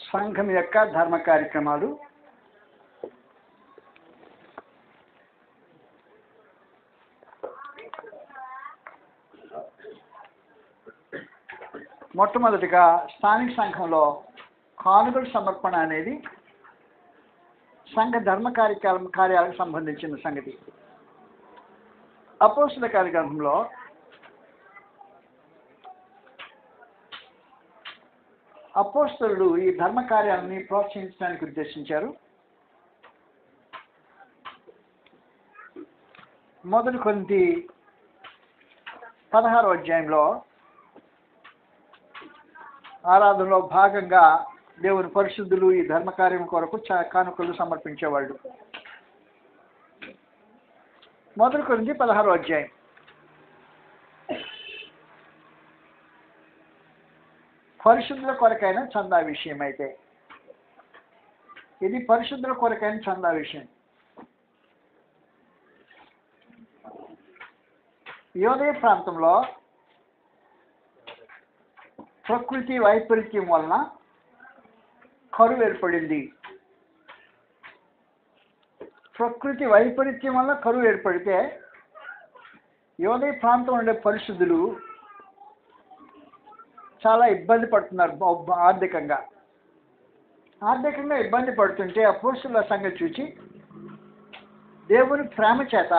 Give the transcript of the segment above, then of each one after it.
సంఘం యొక్క ధర్మ కార్యక్రమాలు మొట్టమొదటిగా స్థానిక సంఘంలో కానుకల సమర్పణ అనేది సంఘ ధర్మ కార్యక్రమ కార్యాలకు సంబంధించిన సంగతి అపోస్తుల కార్యక్రమంలో అపోస్తలుడు ఈ ధర్మ కార్యాలని ప్రోత్సహించడానికి ఉద్దేశించారు మొదటి కొన్ని పదహారో అధ్యాయంలో ఆరాధనలో భాగంగా దేవుని పరిశుద్ధులు ఈ ధర్మ కార్యం కొరకు చా కానుకలు సమర్పించేవాళ్ళు మొదటి కొరింది పదహారో అధ్యాయం పరిశుద్ధుల కొరకైన చందా విషయం అయితే ఇది పరిశుద్ధుల కొరకైన చందా విషయం యోదయ ప్రాంతంలో ప్రకృతి వైపరీత్యం వలన కరువు ఏర్పడింది ప్రకృతి వైపరీత్యం వల్ల కరువు ఏర్పడితే యోదయ ప్రాంతం ఉండే పరిశుద్ధులు చాలా ఇబ్బంది పడుతున్నారు బ- ఆర్థికంగా ఆర్థికంగా ఇబ్బంది పడుతుంటే ఆ పురుషుల సంగతి చూసి దేవుని ప్రేమ చేత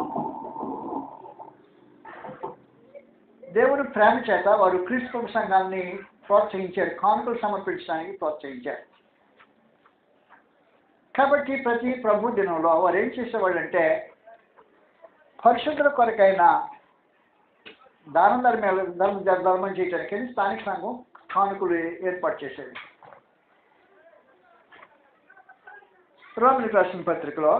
దేవుని ప్రేమ చేత వారు క్రీస్తు సంఘాన్ని ప్రోత్సహించారు కానుకలు సమర్పించడానికి ప్రోత్సహించారు కాబట్టి ప్రతి ప్రభు దినంలో వారు ఏం చేసేవాళ్ళంటే పరిశుద్ధుల కొరకైన దాన ధర్మాలు ధర్మ ధర్మం చేయడానికి స్థానిక సంఘం కానుకలు ఏర్పాటు చేసేది రోమిలకు రాసిన పత్రికలో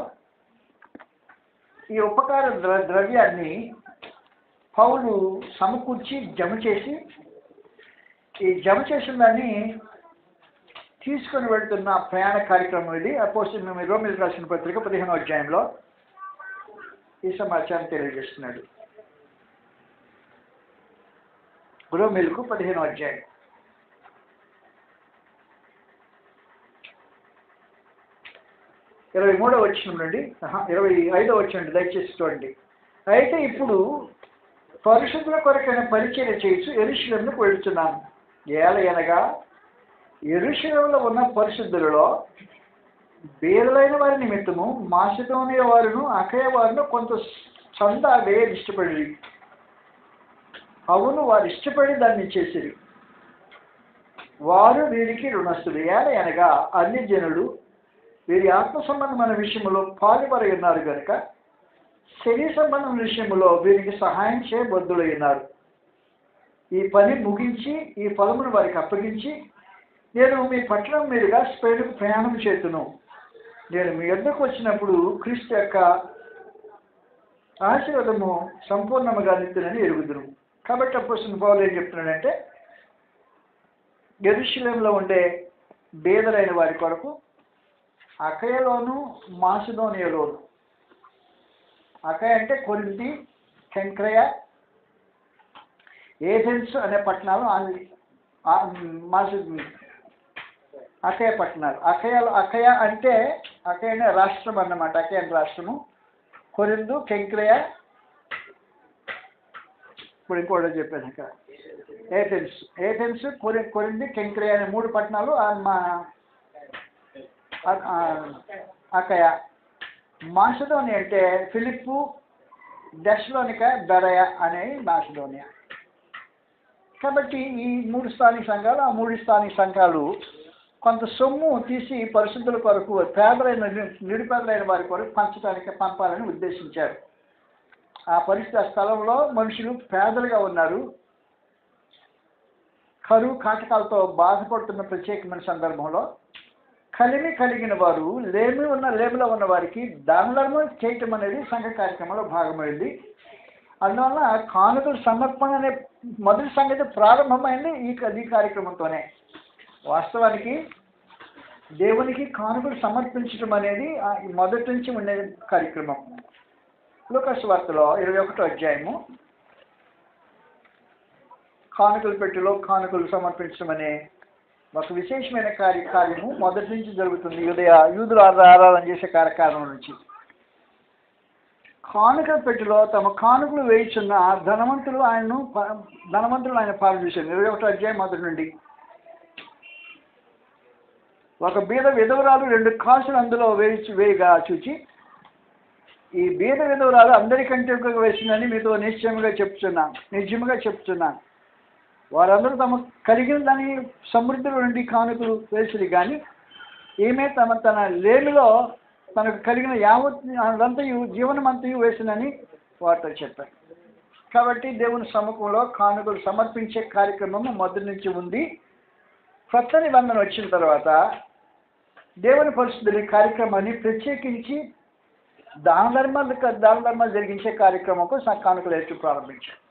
ఈ ఉపకార ద్ర ద్రవ్యాన్ని పౌలు సమకూర్చి జమ చేసి ఈ జమ చేసిన దాన్ని తీసుకొని వెళ్తున్న ప్రయాణ కార్యక్రమం ఇది అపోజిట్ మేము రోమిలకు రాసిన పత్రిక పదిహేనో అధ్యాయంలో ఈ సమాచారం తెలియజేస్తున్నాడు రోమిలకు పదిహేనో అధ్యాయం ఇరవై మూడో వచ్చిన నుండి ఆహా, ఇరవై ఐదో వచ్చిన దయచేసి చూడండి అయితే ఇప్పుడు పరిశుద్ధుల కొరకైన పరిచయం చేసి ఎరుశలంకు వెళుతున్నాను ఏలయనగా ఎరుశలంలో ఉన్న పరిశుద్ధులలో బేరులైన వారి నిమిత్తము మాసిదోనియ వారును అకయ వారును కొంత చందా వేయ ఇష్టపడి అవును వారు ఇష్టపడి దాన్ని చేసిరి వారు వీరికి రుణస్థులు ఏల అనగా అన్ని జనులు వీరి ఆత్మ సంబంధమైన విషయంలో పాలుపరి ఉన్నారు కనుక శరీర సంబంధం విషయంలో వీరికి సహాయం చేయబద్దులై ఉన్నారు ఈ పని ముగించి ఈ ఫలమును వారికి అప్పగించి నేను మీ పట్టణం మీదుగా స్పెయిన్కు ప్రయాణం చేతును నేను మీ యొద్దకు వచ్చినప్పుడు క్రీస్తు యొక్క ఆశీర్వాదము సంపూర్ణముగా నిత్తునని ఎరుగుదును కాబట్టి అప్పుడు పౌలు ఏం చెప్తున్నాడంటే ఎరుశలంలో ఉండే బేదలైన వారి కొరకు అకయలోను మాసిదోనియలోను అకయ అంటే కొరింతి శంక్రయ ఏథెన్స్ అనే పట్టణాలు ఆ- ఆ- మాసి అకయ పట్టణాలు అకయలో అకయ అంటే అకయ అనే రాష్ట్రం అన్నమాట అకయ అనే రాష్ట్రము కొరిందు కెంక్రయ ఇప్పుడు ఇంకోటి చెప్పాను ఇక్కడ ఏథెన్స్ ఏథెన్స్ కొరి కొరింది కెంక్రయ అనే మూడు పట్టణాలు ఆ మా ఆ- ఆ, అకయ మాసిడోనియా అంటే ఫిలిప్పు దశలోనిక బెరయ అనే మాసిడోనియా కాబట్టి ఈ మూడు స్థానిక సంఘాలు ఆ మూడు స్థానిక సంఘాలు కొంత సొమ్ము తీసి పరిశుద్ధుల కొరకు పేదలైన నిరుపేదలైన వారి కొరకు పంచడానికి పంపాలని ఉద్దేశించారు ఆ పరిస్థితి ఆ స్థలంలో మనుషులు పేదలుగా ఉన్నారు కరువు కాటకాలతో బాధపడుతున్న ప్రత్యేకమైన సందర్భంలో కలిమి కలిగిన వారు లేమి ఉన్న లేమిలో ఉన్న వారికి దానధర్మం చేయటం అనేది సంఘ కార్యక్రమంలో భాగమైంది అందువల్ల కానుకల సమర్పణ అనే మొదటి సంగతి ప్రారంభమైంది ఈ ఈ కార్యక్రమంతోనే వాస్తవానికి దేవునికి కానుకలు సమర్పించడం అనేది ఆ మొదటి నుంచి ఉండే కార్యక్రమం లూకాసు వార్తలో ఇరవై ఒకటో అధ్యాయము కానుకలు పెట్టిలో కానుకలు సమర్పించడం అనే ఒక విశేషమైన కార్య కార్యము మొదటి నుంచి జరుగుతుంది ఉదయ యూదులు ఆరాధన చేసే కార్యక్రమం నుంచి కానుకల పెట్టిలో తమ కానుకలు వేయిచున్న ధనవంతులు ఆయనను ప- ధనవంతులు ఆయన పాలన చేశారు ఇరవై ఒకటో అధ్యాయం మొదటి నుండి ఒక బీద విధవరాలు రెండు కాసులు అందులో వేయించి వేయగా చూచి ఈ బీద విధవరాలు అందరికంటే ఎక్కువగా వేసిందని మీతో నిశ్చయముగా చెప్తున్నాను నిజముగా చెప్తున్నాను వారందరూ తమ కలిగిన దాని సమృద్ధిలో నుండి కానుకలు వేసిరి కానీ ఈమె తమ తన లేమిలో తనకు కలిగిన యావత్ అదంతయు జీవనమంతయు వేసినని వారితో చెప్పారు కాబట్టి దేవుని సముఖంలో కానుకలు సమర్పించే కార్యక్రమం మొదటి నుంచి ఉంది కొత్త నిబంధన వచ్చిన తర్వాత దేవుని పరిశుద్ధుల కార్యక్రమాన్ని ప్రత్యేకించి దాన ధర్మాలు దాన ధర్మాలు జరిగించే కార్యక్రమంకు స- కానుకలు వేస్తూ ప్రారంభించారు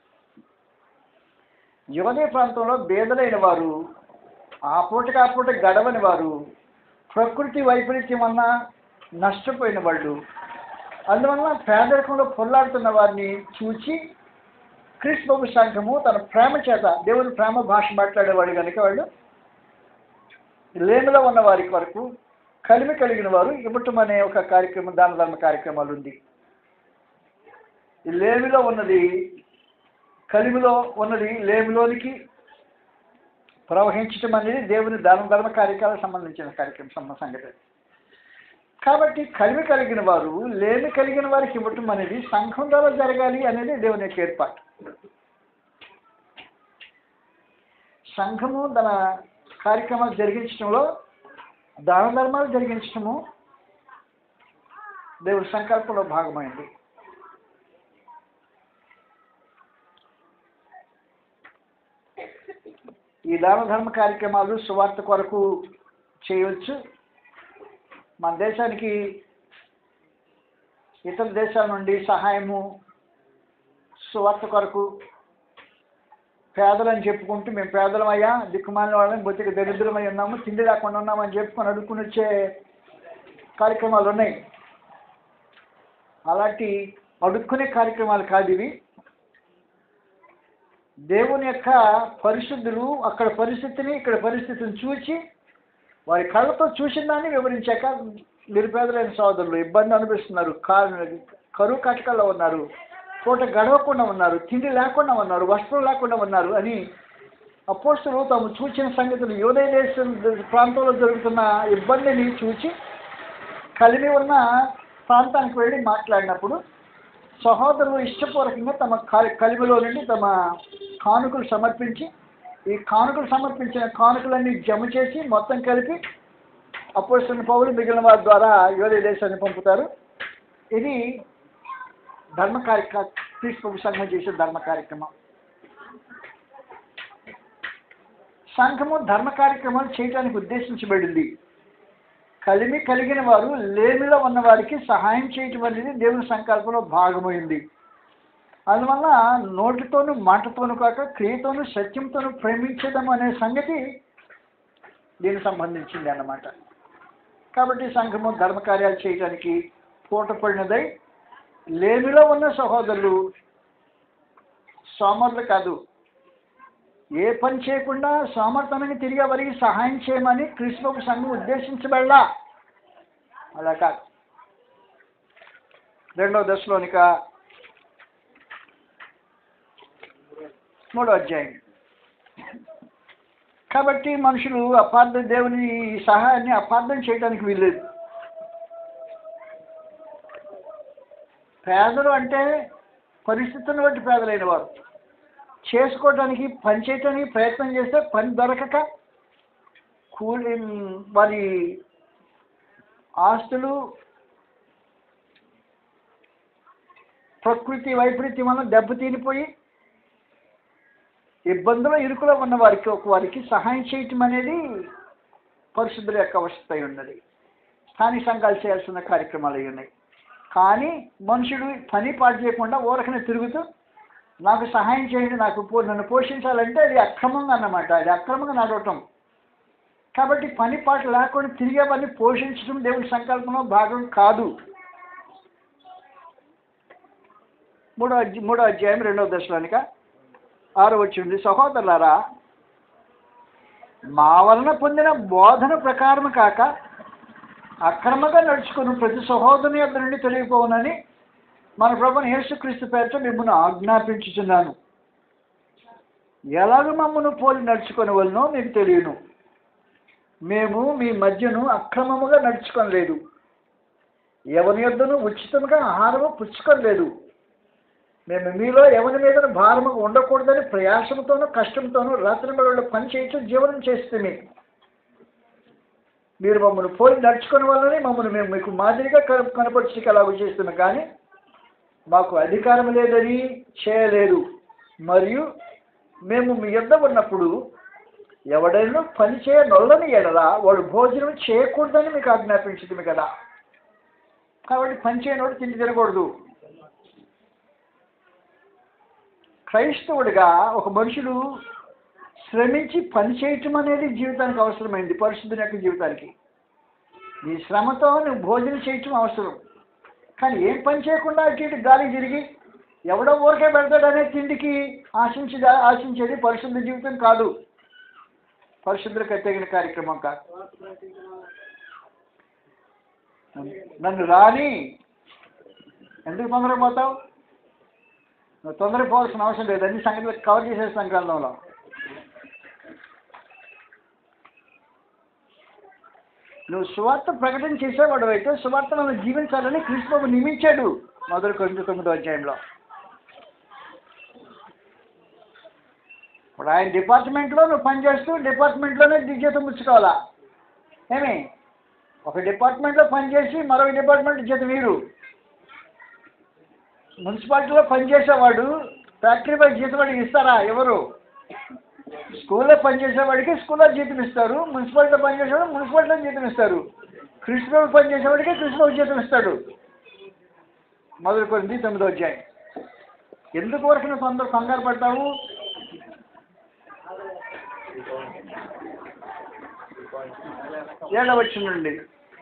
యువదే ప్రాంతంలో బేదలైన వారు ఆ పూటకి ఆ పూట గడవని వారు ప్రకృతి వైపరీత్యం వలన నష్టపోయిన వాళ్ళు అందువలన పేదరికంలో పొల్లాడుతున్న వారిని చూచి క్రీస్తు బాబు సంఘము తన ప్రేమ చేత దేవుని ప్రేమ భాష మాట్లాడేవాడు కనుక వాళ్ళు లేమిలో ఉన్న వారి వరకు కలిమి కలిగిన వారు ఇవ్వటం అనే ఒక కార్యక్రమం దాన ధర్మ కార్యక్రమాలు ఉంది ఈ లేమిలో ఉన్నది కలిమిలో ఉన్నది లేమిలోనికి ప్రవహించటం అనేది దేవుని దాన ధర్మ కార్యక్రమాలకు సంబంధించిన కార్యక్రమం సంబంధ సంగతి కాబట్టి కలిమి కలిగిన వారు లేమి కలిగిన వారికి ఇవ్వటం అనేది సంఘం ద్వారా జరగాలి అనేది దేవుని యొక్క ఏర్పాటు సంఘము తన కార్యక్రమాలు జరిగించడంలో దాన ధర్మాలు జరిగించడము దేవుడి సంకల్పంలో భాగమైంది ఈ దాన ధర్మ కార్యక్రమాలు సువార్త కొరకు చేయవచ్చు మన దేశానికి ఇతర దేశాల నుండి సహాయము సువార్త కొరకు పేదలని చెప్పుకుంటూ మేము పేదలమయ్యా దిక్కుమాలిన వాళ్ళని బొత్తిక దరిద్రమై ఉన్నాము తిండి లేకుండా ఉన్నామని చెప్పుకొని అడుక్కుని వచ్చే కార్యక్రమాలు ఉన్నాయి అలాంటి అడుక్కునే కార్యక్రమాలు కాదు ఇవి దేవుని యొక్క పరిశుద్ధులు అక్కడ పరిస్థితిని ఇక్కడ పరిస్థితిని చూచి వారి కళ్ళతో చూసిన దాన్ని వివరించాక నిరుపేదలైన సోదరులు ఇబ్బంది అనిపిస్తున్నారు కారు కరువు కటకల్లో ఉన్నారు పూట గడవకుండా ఉన్నారు తిండి లేకుండా ఉన్నారు వస్త్రం లేకుండా ఉన్నారు అని అపోస్తులు తాము చూచిన సంగతులు యోదయ దేశం ప్రాంతంలో జరుగుతున్న ఇబ్బందిని చూచి కలిమి ఉన్న ప్రాంతానికి వెళ్ళి మాట్లాడినప్పుడు సహోదరులు ఇష్టపూర్వకంగా తమ కలి కలిమిలో నుండి తమ కానుకలు సమర్పించి ఈ కానుకలు సమర్పించిన కానుకలన్నీ జమ చేసి మొత్తం కలిపి అపోస్తున్న పౌరులు మిగిలిన వారి ద్వారా యోదయ దేశాన్ని పంపుతారు ఇది ధర్మ కార్యక్రమం క్రీస్తు సంఘం చేసే ధర్మ కార్యక్రమం సంఘము ధర్మ కార్యక్రమాలు చేయడానికి ఉద్దేశించబడింది కలిమి కలిగిన వారు లేమిలో ఉన్న వారికి సహాయం చేయటం అనేది దేవుని సంకల్పంలో భాగమైంది అందువల్ల నోటితోనూ మాటతోనూ కాక క్రియతోనూ సత్యంతోనూ ప్రేమించడం అనే సంగతి దీనికి సంబంధించింది అన్నమాట కాబట్టి సంఘము ధర్మకార్యాలు చేయడానికి పూటపడినదై లేమిలో ఉన్న సహోదరులు సోమరులు కాదు ఏ పని చేయకుండా సోమర్థనని తిరిగి వారికి సహాయం చేయమని క్రీస్తు సంఘం ఉద్దేశించబడలా అలా కాదు రెండవ దశలోనిక మూడో అధ్యాయం కాబట్టి మనుషులు అపార్థ దేవుని సహాయాన్ని అపార్థం చేయడానికి వీల్లేదు పేదలు అంటే పరిస్థితులను బట్టి పేదలైన వారు చేసుకోవడానికి పని చేయడానికి ప్రయత్నం చేస్తే పని దొరకక కూలి వారి ఆస్తులు ప్రకృతి వైపరీత్యం వల్ల దెబ్బతినిపోయి ఇబ్బందులు ఇరుకులో ఉన్న వారికి ఒక వారికి సహాయం చేయటం అనేది పరిశుద్ధుల యొక్క అవస్థ అయి ఉన్నది స్థానిక సంఘాలు చేయాల్సిన కార్యక్రమాలు అయి ఉన్నాయి కానీ మనుషుడు పని పాటు చేయకుండా ఊరకనే తిరుగుతూ నాకు సహాయం చేయండి నాకు పో నన్ను పోషించాలంటే అది అక్రమంగా అన్నమాట అది అక్రమంగా నడవటం కాబట్టి పని పాట లేకుండా తిరిగే వారిని పోషించడం దేవుడి సంకల్పంలో భాగం కాదు మూడో అధ్య మూడో అధ్యాయం రెండవ దశలోనిక ఆరో వచ్చింది సహోదరులారా మా వలన పొందిన బోధన ప్రకారం కాక అక్రమంగా నడుచుకుని ప్రతి సహోదరుని యొద్ద నుండి తొలగిపోవునని మన ప్రభుని యేసుక్రీస్తు పేరుతో మిమ్మల్ని ఆజ్ఞాపించుచున్నాను ఎలాగ మమ్మను పోలి నడుచుకొని వలనో మీకు తెలియను మేము మీ మధ్యను అక్రమముగా నడుచుకొనలేదు ఎవరి యొద్దను ఉచితంగా ఆహారము పుచ్చుకోలేదు మేము మీలో ఎవరి మీద భారము ఉండకూడదని ప్రయాసంతోనూ కష్టంతోనూ రాత్రి మగళ్ళు పని చేయటం జీవనం చేస్తుంది మీరు మమ్మల్ని పోయి నడుచుకుని వల్లనే మమ్మల్ని మేము మీకు మాదిరిగా కన- కనపరచుకు అలాగ చేస్తున్నాం కానీ మాకు అధికారం లేదని చేయలేదు మరియు మేము మీ యొద్ద ఉన్నప్పుడు ఎవడైనా పని చేయనొల్లని ఎడలా వాడు భోజనం చేయకూడదని మీకు ఆజ్ఞాపించింది కదా కాబట్టి పని చేయనోడు తిండి తినకూడదు క్రైస్తవుడిగా ఒక మనుషుడు శ్రమించి పని చేయటం అనేది జీవితానికి అవసరమైంది పరిశుద్ధుని యొక్క జీవితానికి నీ శ్రమతో నువ్వు భోజనం చేయటం అవసరం కానీ ఏం పని చేయకుండా అటు ఇటు గాలి తిరిగి ఎవడో ఊరికే పెడతాడనే తిండికి ఆశించి ఆశించేది పరిశుద్ధ జీవితం కాదు పరిశుద్ధులకు తగిన కార్యక్రమం కాదు నన్ను రాని ఎందుకు తొందరగా పోతావు నువ్వు తొందరగా పోవాల్సిన అవసరం లేదు అన్ని సంగతులు కవర్ చేసేస్తాను గ్రంథంలో నువ్వు సువార్త ప్రకటన చేసేవాడు అయితే సువార్తలను జీవించాలని క్రీస్తుబాబు నియమించాడు మొదలు కొంచెం తొమ్మిదో అధ్యాయంలో ఇప్పుడు ఆయన డిపార్ట్మెంట్లో నువ్వు పనిచేస్తూ డిపార్ట్మెంట్లోనే జీతం పుచ్చుకోవాలా ఏమి ఒక డిపార్ట్మెంట్లో పనిచేసి మరొక డిపార్ట్మెంట్ జీతం వీరు మున్సిపాలిటీలో పనిచేసేవాడు ఫ్యాక్టరీ పై జీతం వాడికి ఇస్తారా ఎవరు స్కూల్లో పనిచేసేవాడికి స్కూల్లో జీతం ఇస్తారు మున్సిపాలిటీలో పనిచేసేవాడు మున్సిపాలిటీలో జీతం ఇస్తారు కృష్ణబాబు పనిచేసేవాడికి కృష్ణబాబు జీతం ఇస్తాడు మొదలు కొన్ని తొమ్మిదో అధ్యాయం ఎందుకు వరకు నువ్వు తొందర కంగారు పడతావు ఏడవచ్చునండి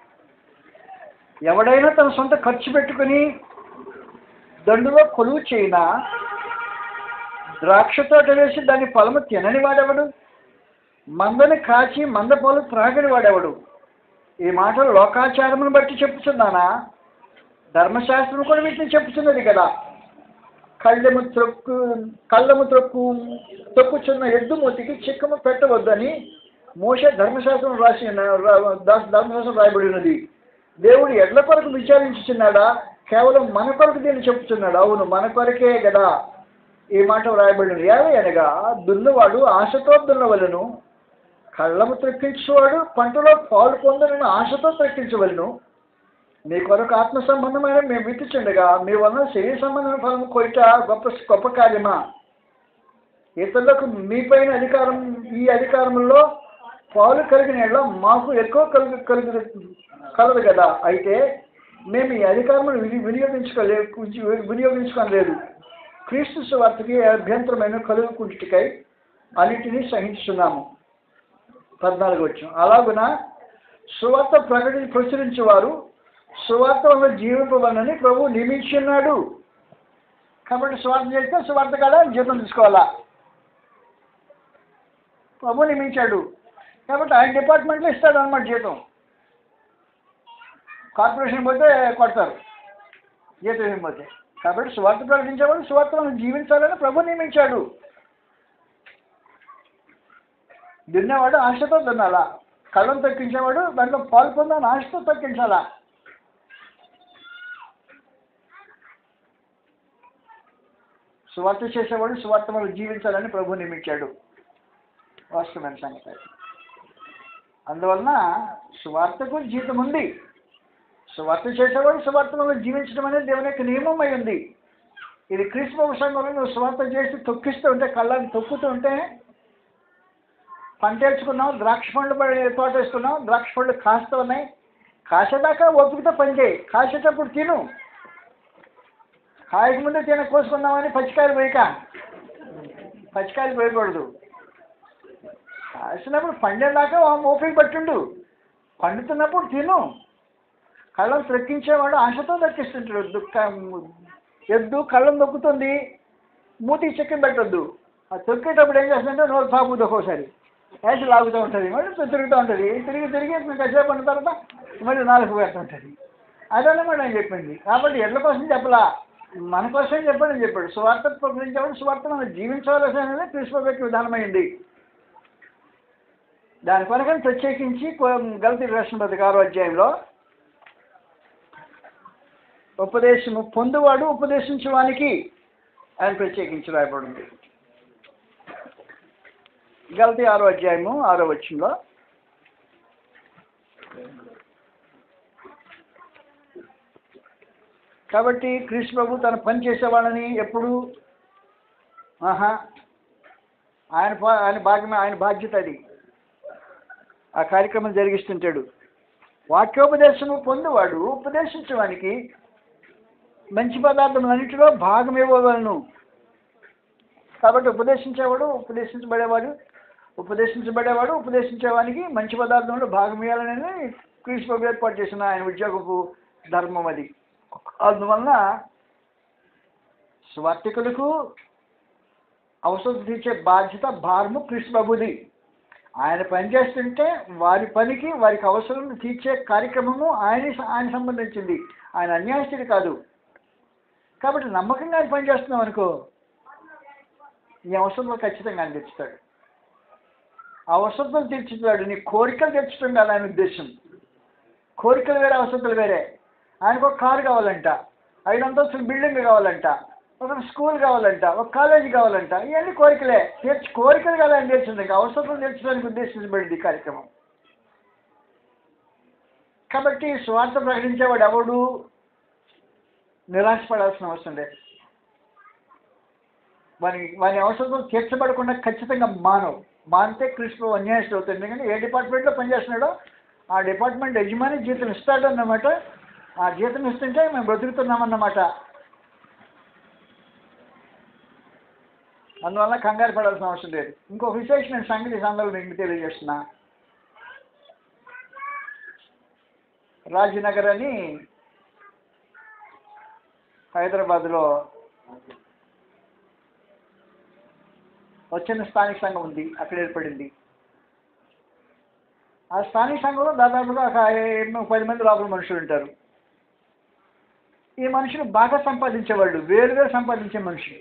ఎవడైనా తన సొంత ఖర్చు పెట్టుకుని దండులో కొలువు చేయినా ద్రాక్ష తోట వేసి దాని ఫలము తినని వాడెవడు మందని కాచి మంద పాలు త్రాగని వాడెవడు ఈ మాటలు లోకాచారమును బట్టి చెప్పుచున్నానా ధర్మశాస్త్రం కూడా వీటిని చెప్పుచున్నది కదా కళ్ళెము త్రొక్కు కళ్ళము త్రొక్కు తొక్కుచున్న ఎద్దు మూతికి చిక్కము పెట్టవద్దని మోస ధర్మశాస్త్రం రాసి ధర్మశాస్త్రం రాయబడి ఉన్నది దేవుడు ఎడ్ల కొరకు విచారించుచున్నాడా కేవలం మన కొరకు దీన్ని చెప్పుచున్నాడు అవును మన కొరకే కదా ఈ మాట వ్రాయబడినది ఏవై అనగా దున్నవాడు ఆశతో దున్నవలను కళ్ళము త్రెక్కించువాడు పంటలో పాలు పొందనని ఆశతో త్రెక్కించవలను మీ కొరకు ఆత్మ సంబంధమైన మేము విత్తుచుండగా మీ వలన శరీర సంబంధమైన ఫలం కొయిట గొప్ప గొప్ప కార్యమా ఇతరులకు మీపైన అధికారం ఈ అధికారంలో పాలు కలిగిన యెడల మాకు ఎక్కువ కలుగు కలుగు కలదు కదా అయితే మేము ఈ అధికారం విని వినియోగించుకోలే వినియోగించుకోలేదు క్రీస్తు స్వార్థకి అభ్యంతరమైన కలుగుకుంటుకై అన్నిటినీ సహించున్నాము పద్నాలుగు వచ్చాం అలాగున సువార్త ప్రకటి ప్రచురించేవారు సువార్త వల్ల జీవింపవలని ప్రభు నియమించున్నాడు కాబట్టి సువార్త చేస్తే సువార్త కదా జీతం తీసుకోవాలా ప్రభు నియమించాడు కాబట్టి ఆయన డిపార్ట్మెంట్లో ఇస్తాడు అనమాట జీతం కార్పొరేషన్ పోతే కొడతారు జీతం ఇవ్వకపోతే కాబట్టి సువార్త ప్రకటించేవాడు సువార్తలను జీవించాలని ప్రభు నియమించాడు దున్నేవాడు ఆశతో దున్నాలా కళ్ళం తక్కించేవాడు దాంట్లో పాలు పొందని ఆశతో తక్కించాలా సువార్త చేసేవాడు సువార్త మనం జీవించాలని ప్రభు నియమించాడు వాస్తవమైన సంగతి అది. అందువలన సువార్తకు జీతం ఉంది సువార్త చేసేవాడు సువార్త మనం జీవించడం అనేది దేవుని యొక్క నియమం అయి ఉంది ఇది క్రీస్తు సంఘంలో నువ్వు సువార్త చేసి తొక్కిస్తూ ఉంటే కళ్ళని తొక్కుతూ ఉంటే పంట వేసుకున్నావు ద్రాక్ష పండ్లు పడి- తోట వేసుకున్నావు ద్రాక్ష పండ్లు కాస్తూ ఉన్నాయి కాసేదాకా ఓపికతో పని చేయి కాసేటప్పుడు తిను కాయక ముందే తిన కోసుకుందామని పచ్చికాయలు పోయక పచ్చికాయలు పోయకూడదు కాసినప్పుడు పండేదాకా ఓపిక పట్టుండు పండుతున్నప్పుడు తిను కళ్ళం త్రెక్కించేవాడు ఆశతో దక్కిస్తుంటాడు దుఃఖ ఎద్దు కళ్ళం దొక్కుతుంది మూతికి చెక్కం పెట్టొద్దు ఆ తొక్కేటప్పుడు ఏం చేస్తుందంటే నోరు తాగుద్ది ఒక్కోసారి వేసి లాగుతూ ఉంటుంది మళ్ళీ తిరుగుతూ ఉంటుంది తిరిగి తిరిగి మీకు కాసేపు ఉన్న తర్వాత మళ్ళీ నాలుగు పెడుతూ ఉంటుంది అదన్నమాట ఆయన చెప్పింది కాబట్టి ఎడ్ల కోసం చెప్పలా మన కోసం చెప్పండి చెప్పాడు సువార్త ప్రకటించేవాడు సువార్త మనం జీవించవలసినది క్రీస్తు విధానమైంది దాని కొరకని ప్రత్యేకించి కొ- గలతీ రాష్ట్ర పత్రిక ఆరో అధ్యాయంలో ఉపదేశము పొందువాడు ఉపదేశించడానికి ఆయన ప్రత్యేకించి రాయబడింది గలతీ ఆరో అధ్యాయము ఆరో వచ్చంలో కాబట్టి క్రీస్తు ప్రభు తన పని చేసే వాళ్ళని ఎప్పుడు ఆహా ఆయన పా- ఆయన భాగమే ఆయన బాధ్యత అది ఆ కార్యక్రమం జరిగిస్తుంటాడు వాక్యోపదేశము పొందువాడు ఉపదేశించడానికి మంచి పదార్థములన్నింటిలో భాగం ఇవ్వవలను కాబట్టి ఉపదేశించేవాడు ఉపదేశించబడేవాడు ఉపదేశించబడేవాడు ఉపదేశించేవానికి మంచి పదార్థంలో భాగం ఇవ్వాలనేది క్రీస్తు ప్రభు ఏర్పాటు చేసిన ఆయన ఉద్యోగపు ధర్మం అది అందువలన స్వార్థికులకు అవసరం తీర్చే బాధ్యత భారము క్రీస్తు ప్రభుది ఆయన పని చేస్తుంటే వారి పనికి వారికి అవసరం తీర్చే కార్యక్రమము ఆయన ఆయన సంబంధించింది ఆయన అన్యాయస్తుడి కాదు కాబట్టి నమ్మకంగా ఆయన పని చేస్తున్నాం అనుకో ఈ అవసరంలో ఖచ్చితంగా ఆయన తెచ్చుతాడు ఆ అవసరం తీర్చుతాడు నీ కోరికలు తెచ్చుతాడు కాదు ఆయన ఉద్దేశం కోరికలు వేరే అవసరాలు వేరే ఆయనకు ఒక కారు కావాలంట ఐదు అంతస్తుల బిల్డింగ్ కావాలంట ఒక స్కూల్ కావాలంట ఒక కాలేజీ కావాలంట ఇవన్నీ కోరికలే తీర్చి కోరికలు కదా ఆయన తీర్చింది ఇంకా అవసరం తీర్చడానికి ఉద్దేశించబడింది ఈ కార్యక్రమం కాబట్టి స్వార్థ ప్రకటించేవాడు ఎవడు నిరాశపడాల్సిన అవసరం లేదు వాని వాని అవసరం తీర్చబడకుండా ఖచ్చితంగా మానవు మానితే కృష్ణ అన్యాయం అవుతుంది ఎందుకంటే ఏ డిపార్ట్మెంట్లో పనిచేస్తున్నాడో ఆ డిపార్ట్మెంట్ యజమాని జీతం ఇస్తాడు అన్నమాట ఆ జీతం ఇస్తుంటే మేము బ్రతుకుతున్నామన్నమాట అందువల్ల కంగారు పడాల్సిన అవసరం లేదు ఇంకొక విశేషమైన సంగతి సందర్భం మీకు తెలియజేస్తున్నా రాజనగర్ అని హైదరాబాద్లో వచ్చిన స్థానిక సంఘం ఉంది అక్కడ ఏర్పడింది ఆ స్థానిక సంఘంలో దాదాపుగా ఒక ఎన్నో పది మంది లోపల మనుషులు ఉంటారు ఈ మనుషులు బాగా సంపాదించేవాళ్ళు వేరువేరు సంపాదించే మనుషులు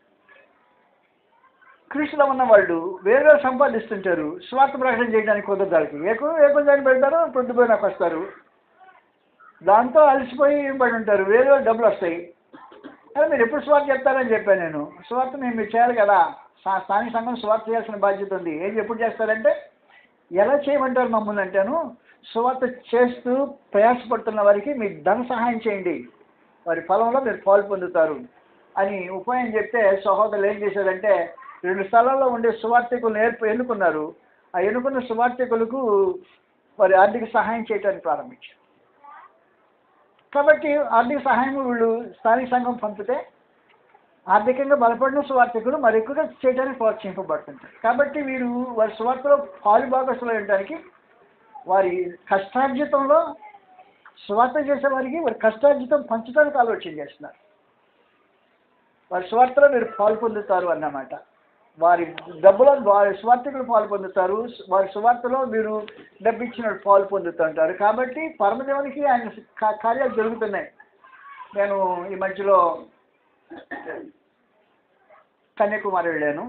క్రీస్తులో ఉన్న వాళ్ళు వేరువేరు సంపాదిస్తుంటారు స్వార్థ ప్రకటన చేయడానికి కుదరదు వాళ్ళకి ఏకో ఏకో దాన్ని పెడతారు పొద్దుపోయినాక వస్తారు దాంతో అలసిపోయి పడి ఉంటారు వేరే వేరు డబ్బులు వస్తాయి అదే మీరు ఎప్పుడు స్వార్థ చెప్తారని చెప్పాను నేను స్వార్థ నేను మీరు చేయాలి కదా స్థా- స్థానిక సంఘం స్వార్థ చేయాల్సిన బాధ్యత ఉంది ఏం ఎప్పుడు చేస్తారంటే ఎలా చేయమంటారు మమ్మల్ని అంటాను సువార్త చేస్తూ ప్రయాసపడుతున్న వారికి మీకు ధన సహాయం చేయండి వారి ఫలంలో మీరు పాలు పొందుతారు అని ఉపాయం చెప్తే సహోదరులు ఏం చేశారంటే రెండు స్థలాల్లో ఉండే సువార్థికులను ఏర్ప ఎన్నుకున్నారు ఆ ఎన్నుకున్న సువార్థికులకు వారి ఆర్థిక సహాయం చేయడానికి ప్రారంభించారు కాబట్టి ఆర్థిక సహాయం వీళ్ళు స్థానిక సంఘం పంపితే ఆర్థికంగా బలపడిన సువార్థికులు మరి ఎక్కువగా చేయడానికి ప్రోత్సహింపబడుతుంటారు కాబట్టి వీరు వారి సువార్తలో పాలు భాగస్సులు ఉండడానికి వారి కష్టార్జితంలో సువార్త చేసే వారికి వారి కష్టార్జితం పంచడానికి ఆలోచన చేస్తున్నారు వారి సువార్తలో మీరు పాలు పొందుతారు అన్నమాట వారి డబ్బులో వారి సువార్థికులు పాలు పొందుతారు వారి సువార్తలో మీరు డబ్బు ఇచ్చిన పాలు పొందుతుంటారు కాబట్టి పరమదేవునికి ఆయన కా- కార్యాలు జరుగుతున్నాయి నేను ఈ మధ్యలో కన్యాకుమారి వెళ్ళాను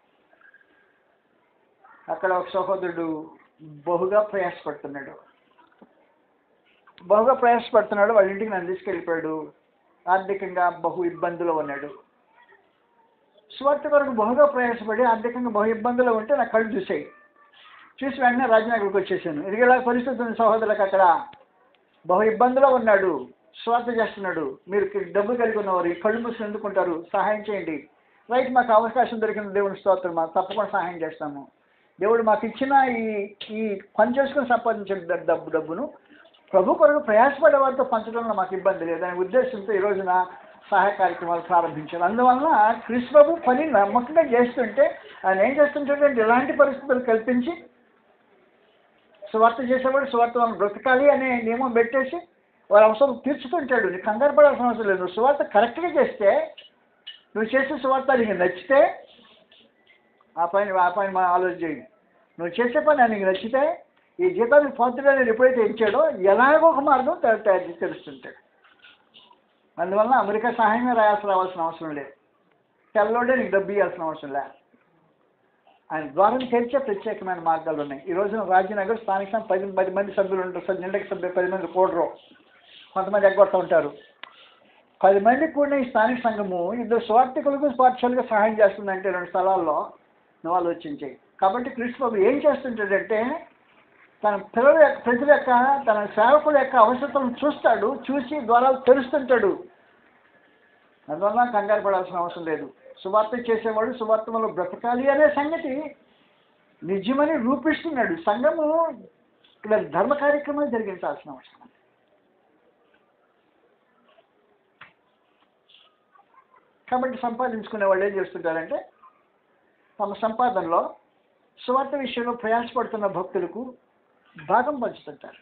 అక్కడ ఒక సహోదరుడు బహుగా ప్రయాసపడుతున్నాడు బహుగా ప్రయాసపడుతున్నాడు వాళ్ళ ఇంటికి నన్ను తీసుకెళ్ళిపోయాడు ఆర్థికంగా బహు ఇబ్బందులో ఉన్నాడు స్వార్థ కొరకు బహుగా ప్రయాసపడి ఆర్థికంగా బహు ఇబ్బందులు ఉంటే నా కళ్ళు చూసాయి చూసి వెంటనే రాజనగర్కి వచ్చేసాను ఇదిగేలా పరిస్థితి ఉంది సహోదరులకు అక్కడ బహు ఇబ్బందిలో ఉన్నాడు స్వార్థ చేస్తున్నాడు మీరు డబ్బు కలిగి ఉన్నవారు ఈ కళ్ళు మూసి ఎందుకుంటారు సహాయం చేయండి రైట్ మాకు అవకాశం దొరికిన దేవుని స్తోత్రం మా తప్పకుండా సహాయం చేస్తాము దేవుడు మాకు ఇచ్చిన ఈ ఈ పని చేసుకుని సంపాదించిన డ- డబ్బు డబ్బును ప్రభు కొరకు ప్రయాసపడే వారితో పంచడంలో మాకు ఇబ్బంది లేదు అనే ఉద్దేశంతో ఈ రోజున సహాయ కార్యక్రమాలు ప్రారంభించారు అందువలన క్రిస్ ప్రభు పని నమ్మకంగా చేస్తుంటే ఆయన ఏం చేస్తుంటాడంటే ఇలాంటి పరిస్థితులు కల్పించి సువార్త చేసేవాడు సువార్త వాళ్ళని బ్రతకాలి అనే నియమం పెట్టేసి వారి అవసరం తీర్చుతుంటాడు నీకు కంగారు పడాల్సిన అవసరం లేదు నువ్వు సువార్త కరెక్ట్గా చేస్తే నువ్వు చేసే సువార్త నీకు నచ్చితే ఆ పైన ఆ పైన మనం ఆలోచన చేయండి నువ్వు చేసే పని ఆయనకి నచ్చితే ఈ జీతానికి పాత్రుడు అనేది ఎప్పుడైతే ఇచ్చాడో ఎలాగో ఒక మార్గం తయారు తయారు చేసి తెలుస్తుంటాడు అందువలన అమెరికా సహాయమే రాయాల్సి రావాల్సిన అవసరం లేదు తెల్లోడే నీకు డబ్బు ఇవ్వాల్సిన అవసరం లేదు ఆయన ద్వారం తెరిచే ప్రత్యేకమైన మార్గాలు ఉన్నాయి ఈ రోజున రాజనగర్ స్థానిక సంఘం పది పది మంది సభ్యులు ఉంటారు సార్ నిండకి సభ్యులు పది మంది కూడరు కొంతమంది ఎగ్గొడతా ఉంటారు పది మంది కూడిన ఈ స్థానిక సంఘము ఇద్దరు స్వార్థికులకు పాఠశాలకు సహాయం చేస్తుందంటే రెండు స్థలాల్లో నువ్వు ఆలోచించాయి కాబట్టి క్రీస్తు బాబు ఏం చేస్తుంటాడంటే తన పిల్లల యొక్క ప్రజల యొక్క తన సేవకుల యొక్క అవసరతలను చూస్తాడు చూసి ద్వారాలు తెరుస్తుంటాడు అందువల్ల కంగారు పడాల్సిన అవసరం లేదు సువార్త చేసేవాడు సువార్తలో బ్రతకాలి అనే సంగతి నిజమని రూపిస్తున్నాడు సంఘము ఇక్కడ ధర్మ కార్యక్రమాలు జరిగించాల్సిన అవసరం ఉంది. కాబట్టి సంపాదించుకునే వాళ్ళు ఏం చేస్తుంటారంటే తమ సంపాదనలో సువార్త విషయంలో ప్రయాసపడుతున్న భక్తులకు భాగం పంచుతుంటారు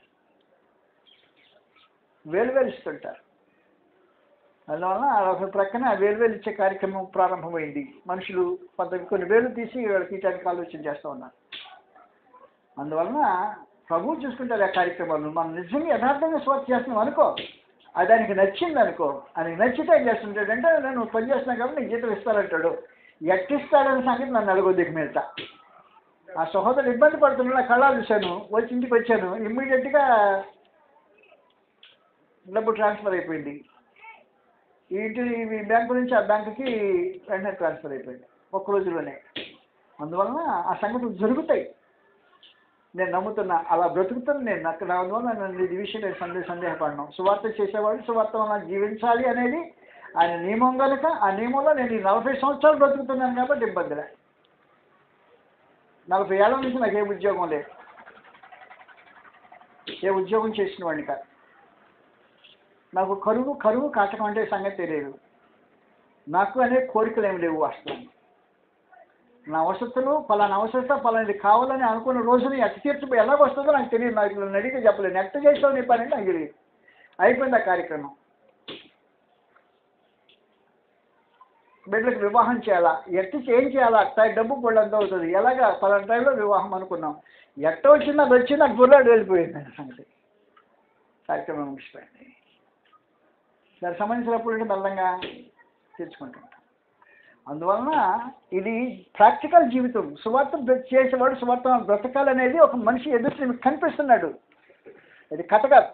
వేలు వేలు ఇస్తుంటారు అందువలన ఒక ప్రక్కన ఆ వేలు వేలు ఇచ్చే కార్యక్రమం ప్రారంభమైంది మనుషులు కొంత కొన్ని వేలు తీసి వాళ్ళకి తీయడానికి ఆలోచన చేస్తూ ఉన్నారు అందువలన ప్రభువు చూసుకుంటారు ఆ కార్యక్రమాలు మనం నిజంగా యథార్థంగా స్వార్థ చేస్తున్నాం అనుకో అది ఆయనకి నచ్చింది అనుకో ఆయనకి నచ్చితే ఏం చేస్తుంటాడంటే నేను పని చేస్తున్నాను కాబట్టి నీకు జీతం ఇస్తానంటాడు ఎట్టిస్తాడని సంగతి నన్ను అడుగు దిక్కు మీద ఆ సహోదరుడు ఇబ్బంది పడుతున్నా కళ్ళాలు చూశాను వచ్చి ఇంటికి వచ్చాను ఇమ్మీడియట్గా డబ్బు ట్రాన్స్ఫర్ అయిపోయింది ఈ ఇంటి ఈ బ్యాంకు నుంచి ఆ బ్యాంకుకి వెంటనే ట్రాన్స్ఫర్ అయిపోయింది ఒక్క రోజులోనే అందువలన ఆ సంగతులు జరుగుతాయి నేను నమ్ముతున్నా అలా బ్రతుకుతాను నేను అక్కడ అందువల్ల నేను ఇది విషయం నేను సందేహ సందేహపడను సువార్త చేసేవాడు సువార్త వలన జీవించాలి అనేది ఆయన నియమం కనుక ఆ నియమంలో నేను ఈ నలభై సంవత్సరాలు బ్రతుకుతున్నాను కాబట్టి ఇబ్బందిలే నలభై ఏళ్ళ నుంచి నాకు ఏ ఉద్యోగం లేదు ఏ ఉద్యోగం చేసిన వాడిని కాదు నాకు కరువు కరువు కాటకం అంటే సంగతి తెలియదు నాకు అనే కోరికలు ఏమి లేవు వాస్తవాన్ని నా అవసరతలు పలానా అవసరత పలానాది కావాలని అనుకున్న రోజున ఎట్ట తీర్చు ఎలా వస్తుందో నాకు తెలియదు నాకు నన్ను అడిగితే చెప్పలేను ఎట్ట చేస్తావు నీ పని అంటే నాకు తెలియదు అయిపోయింది ఆ కార్యక్రమం బిడ్డలకు వివాహం చేయాలా ఎట్ట ఏం చేయాలా టై డబ్బు కూడా ఎంత అవుతుంది ఎలాగా పలానా టైంలో వివాహం అనుకున్నాం ఎట్ట వచ్చింది అది వచ్చింది నాకు గుర్రాడు వెళ్ళిపోయింది ఆ సంగతి కార్యక్రమం ముగిసిపోయింది దానికి సంబంధించినప్పుడు మెల్లంగా తెచ్చుకుంటుంటాం అందువలన ఇది ప్రాక్టికల్ జీవితం సువార్త బ్ర- చేసేవాడు సువార్త బ్రతకాలనేది ఒక మనిషి ఎదురు మీకు కనిపిస్తున్నాడు ఇది కథ కాదు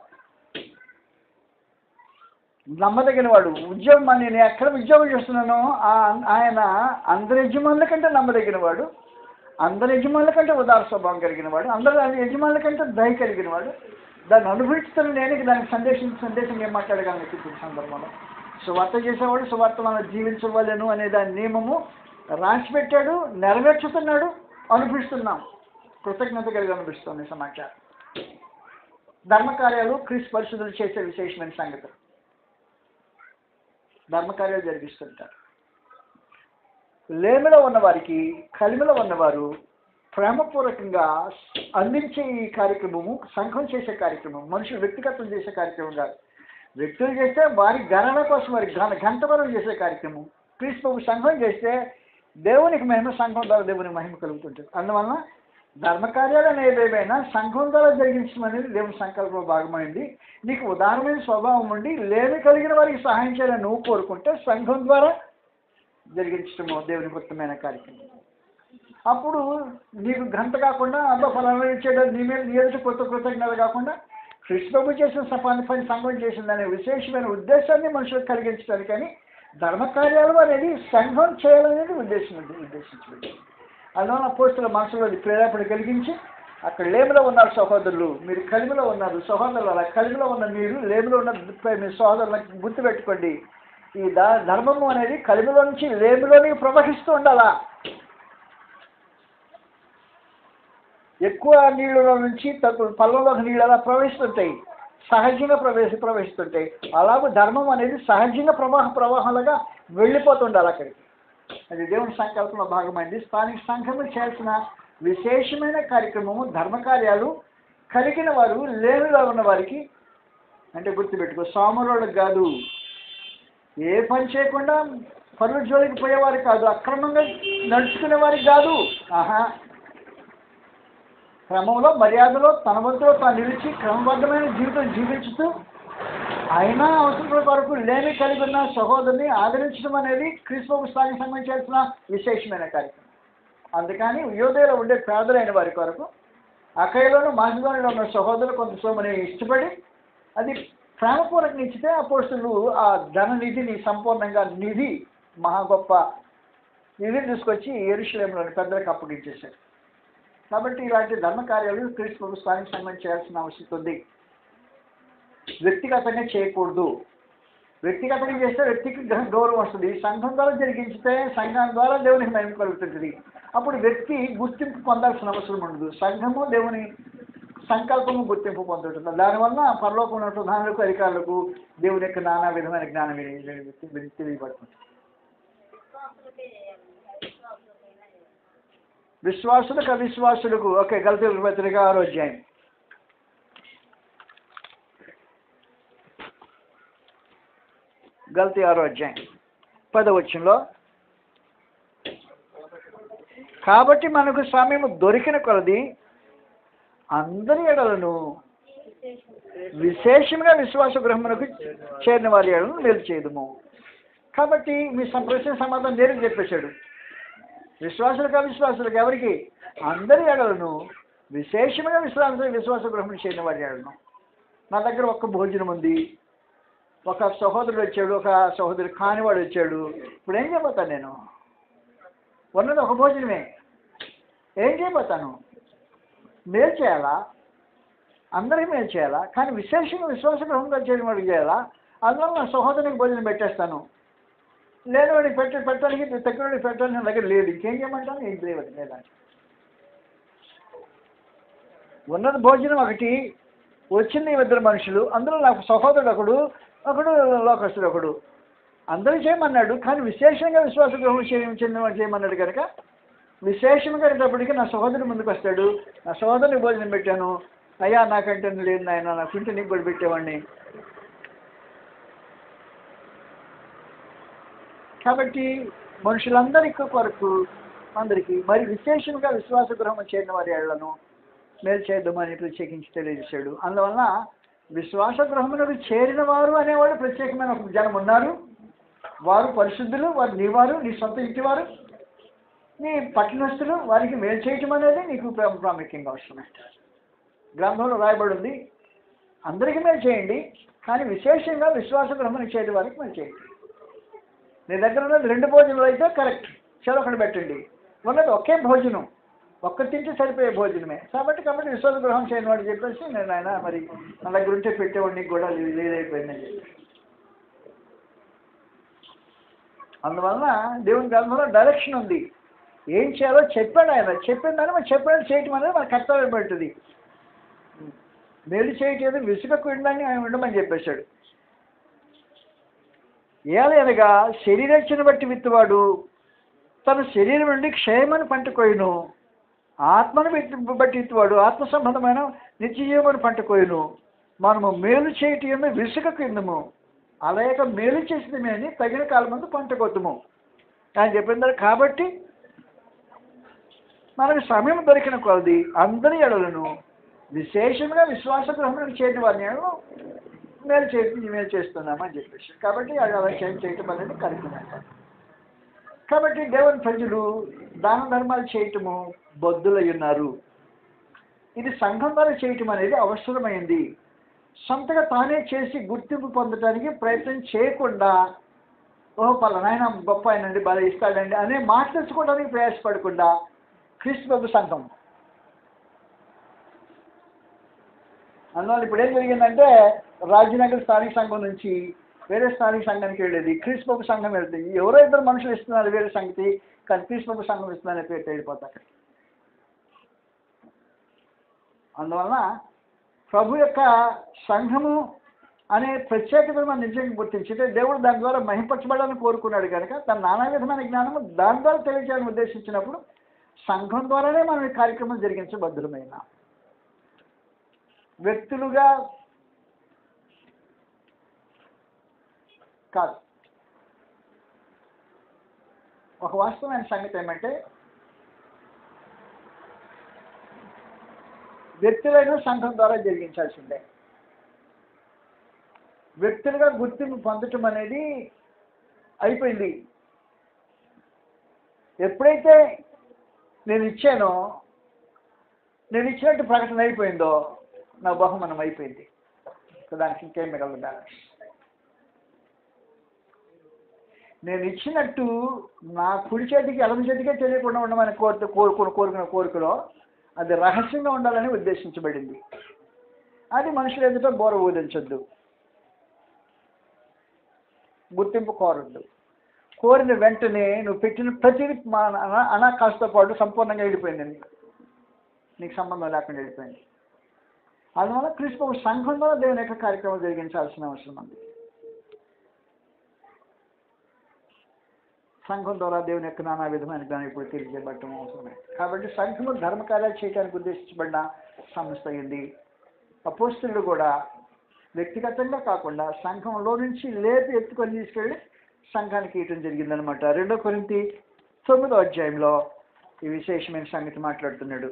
నమ్మదగిన వాడు ఉద్యోగం అని నేను ఎక్కడ ఉద్యోగం చేస్తున్నానో ఆ- ఆయన అందరి యజమానుల కంటే నమ్మదగిన వాడు అందరి యజమానుల కంటే ఉదార స్వభావం కలిగిన వాడు అందరి యజమానుల కంటే దయ కలిగిన వాడు దాన్ని అనుభవిస్తున్న నేను దానికి సందేశం సందేశం ఏం మాట్లాడగలను ఇప్పుడు ఈ సందర్భంలో సువార్త చేసేవాడు సువార్త మనం జీవించవలను అనే దాని నియమము రాసి పెట్టాడు నెరవేర్చుతున్నాడు అనుభవిస్తున్నాం కృతజ్ఞత కలిగి అనిపిస్తుంది సమాచారం ధర్మకార్యాలు క్రీస్తు పరిశుద్ధులు చేసే విశేషమైన సంగతులు ధర్మకార్యాలు జరిగిస్తుంటారు లేమిలో ఉన్నవారికి కలిమిలో ఉన్నవారు ప్రేమపూర్వకంగా అందించే ఈ కార్యక్రమము సంఘం చేసే కార్యక్రమం మనుషులు వ్యక్తిగతం చేసే కార్యక్రమం కాదు వ్యక్తులు చేస్తే వారి గణన కోసం వారి గణ గంటవరం చేసే కార్యక్రమం క్రీస్తు సంఘం చేస్తే దేవునికి మహిమ సంఘం ద్వారా దేవునికి మహిమ కలుగుతుంటుంది అందువలన ధర్మకార్యాలు అనేవి ఏవైనా సంఘం ద్వారా జరిగించడం అనేది దేవుని సంకల్పంలో భాగమైంది నీకు ఉదాహరణమైన స్వభావం ఉండి లేమి కలిగిన వారికి సహాయం చేయాలని నువ్వు కోరుకుంటే సంఘం ద్వారా జరిగించడము దేవుని గుర్తమైన కార్యక్రమం అప్పుడు నీకు గంట కాకుండా అబ్బా ఫలానా ఇచ్చేయడం నీ మీద నీ ఎదుటి కొత్త కృతజ్ఞత కాకుండా కృష్ణబాబు చేసిన సపాన్ని పని సంఘం చేసిందనే విశేషమైన ఉద్దేశాన్ని మనుషులకు కలిగించడానికి కానీ ధర్మకార్యాలు అనేది సంఘం చేయాలనేది ఉద్దేశం ఉద్దేశించబడింది అందువల్ల పోస్టుల మనసులో అది ప్రేరేపణ కలిగించి అక్కడ లేమిలో ఉన్నారు సహోదరులు మీరు కలిమిలో ఉన్నారు సహోదరులు అలా కలిమిలో ఉన్న మీరు లేమిలో ఉన్న మీ సహోదరులకు గుర్తుపెట్టుకోండి ఈ ద ధర్మము అనేది కలిమిలో నుంచి లేమిలోనికి ప్రవహిస్తూ ఉండాలా ఎక్కువ నీళ్ళలో నుంచి తక్కువ పళ్ళలో నీళ్ళు అలా ప్రవహిస్తుంటాయి సహజంగా ప్రవేశ ప్రవహిస్తుంటాయి అలాగే ధర్మం అనేది సహజంగా ప్రవాహ ప్రవాహాలుగా వెళ్ళిపోతుండాలి అక్కడికి అది దేవుని సంకల్పంలో భాగమైంది స్థానిక సంఘము చేయాల్సిన విశేషమైన కార్యక్రమము ధర్మకార్యాలు కలిగిన వారు లేనిలో ఉన్న వారికి అంటే గుర్తుపెట్టుకో సోమరులకు కాదు ఏ పని చేయకుండా పరువు జోలికి పోయేవారు కాదు అక్రమంగా నడుచుకునే వారికి కాదు ఆహా క్రమంలో మర్యాదలో తన వంతులో తాను నిలిచి క్రమబద్ధమైన జీవితం జీవించుతూ అయినా అవసరం వరకు లేని కలిగి ఉన్న సహోదరుని ఆదరించడం అనేది క్రీస్తు స్థానికి సంబంధించిన విశేషమైన కార్యక్రమం అందుకని యోధలో ఉండే పేదలైన వారి కొరకు అక్కడలోను మాసిదోనిలో ఉన్న సహోదరులు కొంత సోమని ఇష్టపడి అది ప్రేమపూర్వకంగా ఇచ్చితే అపోస్తులు ఆ ధన నిధిని సంపూర్ణంగా నిధి మహా గొప్ప నిధిని తీసుకొచ్చి ఎరుషులేంలోని పెద్దలకు అప్పగించేశారు కాబట్టి ఇలాంటి ధర్మ కార్యాలు క్రీస్తు ప్రభుత్వానికి సంబంధించి చేయాల్సిన అవసరం ఉంది వ్యక్తిగతంగా చేయకూడదు వ్యక్తిగతంగా చేస్తే వ్యక్తికి గ్రహ- గౌరవం వస్తుంది సంఘం ద్వారా జరిగించితే సంఘం ద్వారా దేవునికి మహిమ కలుగుతుంది అప్పుడు వ్యక్తి గుర్తింపు పొందాల్సిన అవసరం ఉండదు సంఘము దేవుని సంకల్పము గుర్తింపు పొందుతుంది దానివల్ల పరలోకంలో ఉన్న ప్రధానులకు అధికారులకు దేవుని యొక్క నానా విధమైన జ్ఞానం విని- తెలియబడుతుంది విశ్వాసులకు అవిశ్వాసులకు ఓకే గలతీలకు పత్రిక ఆరో అధ్యాయం గలతీ ఆరో అధ్యాయం పదవచనంలో కాబట్టి మనకు సమయం దొరికిన కొలది అందరి ఎడలను విశేషంగా విశ్వాస గృహమునకు చేరిన వారి ఎడలను మేలు చేయదుము కాబట్టి మీ సం- ప్రశ్న సమాధానం నేరుగా చెప్పేశాడు విశ్వాసులకు అవిశ్వాసులకు ఎవరికి అందరి ఎడలను విశేషమైన విశ్వాస విశ్వాస గ్రహణం చేయని వారి ఎడలను నా దగ్గర ఒక్క భోజనం ఉంది ఒక సహోదరుడు వచ్చాడు ఒక సహోదరు కానివాడు వచ్చాడు ఇప్పుడు ఏం చేయబోతాను నేను ఉన్నది ఒక భోజనమే ఏం చేయబోతాను మేలు చేయాలా అందరికీ మేలు చేయాలా కానీ విశేషంగా విశ్వాస గ్రహంగా చేయడం వాడికి చేయాలా అందువల్ల నా సహోదరునికి భోజనం పెట్టేస్తాను లేదు వాడికి పెట్ట పెట్టడానికి తక్కువ పెట్టడానికి నా దగ్గర లేదు ఇంకేం చేయమంటాను ఏం లేవదు లేదా ఉన్నది భోజనం ఒకటి వచ్చింది ఇద్దరు మనుషులు అందులో నాకు సహోదరుడు ఒకడు ఒకడు లోకస్తుడు ఒకడు అందరూ చేయమన్నాడు కానీ విశేషంగా విశ్వాస గ్రహం చేయ చెందిన చేయమన్నాడు కనుక విశేషంగా అనేటప్పటికీ నా సహోదరుడు ముందుకు వస్తాడు నా సహోదరుని భోజనం పెట్టాను అయ్యా నాకంటే లేదు నాయన నాకు ఇంటి నీకు కూడా పెట్టేవాడిని కాబట్టి మనుషులందరికీ కొరకు అందరికీ మరి విశేషంగా విశ్వాస గృహం చేరిన వారి ఏళ్లను మేలు చేద్దామని ప్రత్యేకించి తెలియజేశాడు అందువలన విశ్వాస గృహములకు చేరిన వారు అనేవాడు ప్రత్యేకమైన ఒక జనం ఉన్నారు వారు పరిశుద్ధులు వారు నీ వారు నీ సొంత ఇంటివారు నీ పట్టణస్థులు వారికి మేలు చేయటం అనేది నీకు ప్రా- ప్రాముఖ్యంగా అవసరమే గ్రంథంలో రాయబడి ఉంది అందరికీ మేలు చేయండి కానీ విశేషంగా విశ్వాస గృహమును చేయడం వారికి మేలు చేయండి నీ దగ్గర ఉన్నది రెండు భోజనాలు అయితే కరెక్ట్ చెరొకటి పెట్టండి ఉన్నది ఒకే భోజనం ఒక్క తింటే సరిపోయే భోజనమే కాబట్టి కాబట్టి విశ్వాస గృహం చేయని వాడు చెప్పేసి నేను ఆయన మరి నా దగ్గర ఉంటే పెట్టేవాడిని కూడా లేదైపోయిందని చెప్పి అందువలన దేవుని గ్రంథంలో డైరెక్షన్ ఉంది ఏం చేయాలో చెప్పాడు ఆయన చెప్పిన దాన్ని మనం చెప్పినట్టు చేయటం అనేది మన కర్తవ్యం పడుతుంది మేలు చేయటం విసుగకు ఉండని ఆయన ఉండమని చెప్పేశాడు ఏలనగా శరీరచ్చను బట్టి విత్తువాడు తన శరీరం నుండి క్షయమని పంట కోయును ఆత్మను బట్టి బట్టి విత్తువాడు ఆత్మ సంబంధమైన నిత్యజీవమని పంట కోయును మనము మేలు చేయటం విసుగకు ఇందము అలాగ మేలు చేసింది అని తగిన కాలం ముందు పంట కొద్దుము ఆయన చెప్పిన కాబట్టి మనకు సమయం దొరికిన కొలది అందరి ఎడలను విశేషంగా విశ్వాస గ్రహణకు చేయని వారిని ఏమో మేలు చేసి మేలు చేస్తున్నామని చెప్పేసి కాబట్టి అది అలా చేయ చేయటం అనేది కరెక్ట్ కాబట్టి దేవుని ప్రజలు దాన ధర్మాలు చేయటము బొద్దులై ఉన్నారు ఇది సంఘం ద్వారా చేయటం అనేది అవసరమైంది సొంతగా తానే చేసి గుర్తింపు పొందడానికి ప్రయత్నం చేయకుండా ఓహో పలానాయన గొప్ప ఆయనండి బాగా ఇస్తాడండి అనే మాట తెచ్చుకోవడానికి ప్రయాసపడకుండా క్రీస్తు ప్రభు సంఘం అందువల్ల ఇప్పుడు ఏం జరిగిందంటే రాజనగర్ స్థానిక సంఘం నుంచి వేరే స్థానిక సంఘానికి వెళ్ళేది క్రీస్తు ప్రభు సంఘం వెళ్తుంది ఎవరో ఇద్దరు మనుషులు ఇస్తున్నారు వేరే సంగతి కానీ క్రీస్తు ప్రభు సంఘం ఇస్తుందనే పేరు వెళ్ళిపోతారు అందువలన ప్రభు యొక్క సంఘము అనే ప్రత్యేకతను మనం నిజంగా గుర్తించితే దేవుడు దాని ద్వారా మహింపరచబడాలని కోరుకున్నాడు కనుక తన నానా విధమైన జ్ఞానము దాని ద్వారా తెలియచేయాలని ఉద్దేశించినప్పుడు సంఘం ద్వారానే మనం ఈ కార్యక్రమం జరిగించబద్ధమైన వ్యక్తులుగా కాదు ఒక వాస్తవమైన సంగతి ఏమంటే వ్యక్తులైన సంఘం ద్వారా జరిగించాల్సిందే వ్యక్తులుగా గుర్తింపు పొందటం అనేది అయిపోయింది ఎప్పుడైతే నేను ఇచ్చానో నేను ఇచ్చినట్టు ప్రకటన అయిపోయిందో నా బహుమానం అయిపోయింది సో దానికి ఇంకేం మిగలదు బ్యాలెన్స్ నేను ఇచ్చినట్టు నా కుడి చేతికి ఎడమ చేతికే తెలియకుండా ఉండమని కోరు కోరుకున్న కోరుకున్న కోరికలో అది రహస్యంగా ఉండాలని ఉద్దేశించబడింది అది మనుషులు ఎదుట బోర ఊదించొద్దు గుర్తింపు కోరద్దు కోరిన వెంటనే నువ్వు పెట్టిన ప్రతిదీ మా అనా- అనాకాశతో పాటు సంపూర్ణంగా వెళ్ళిపోయింది నీకు నీకు సంబంధం లేకుండా వెళ్ళిపోయింది అందువల్ల క్రీస్తు ఒక సంఘం ద్వారా దేవుని యొక్క కార్యక్రమం జరిగించాల్సిన అవసరం ఉంది సంఘం ద్వారా దేవుని యొక్క నానా విధమైన జ్ఞానం ఇప్పుడు తెలియజేయబడటం అవసరమే కాబట్టి సంఘము ధర్మకార్యాలు చేయడానికి ఉద్దేశించబడిన సంస్థ అయింది అపోస్తులు కూడా వ్యక్తిగతంగా కాకుండా సంఘంలో నుంచి లేపి ఎత్తుకొని తీసుకెళ్ళి సంఘానికి ఇవ్వటం జరిగిందనమాట రెండో కొరింతి తొమ్మిదో అధ్యాయంలో ఈ విశేషమైన సంగతి మాట్లాడుతున్నాడు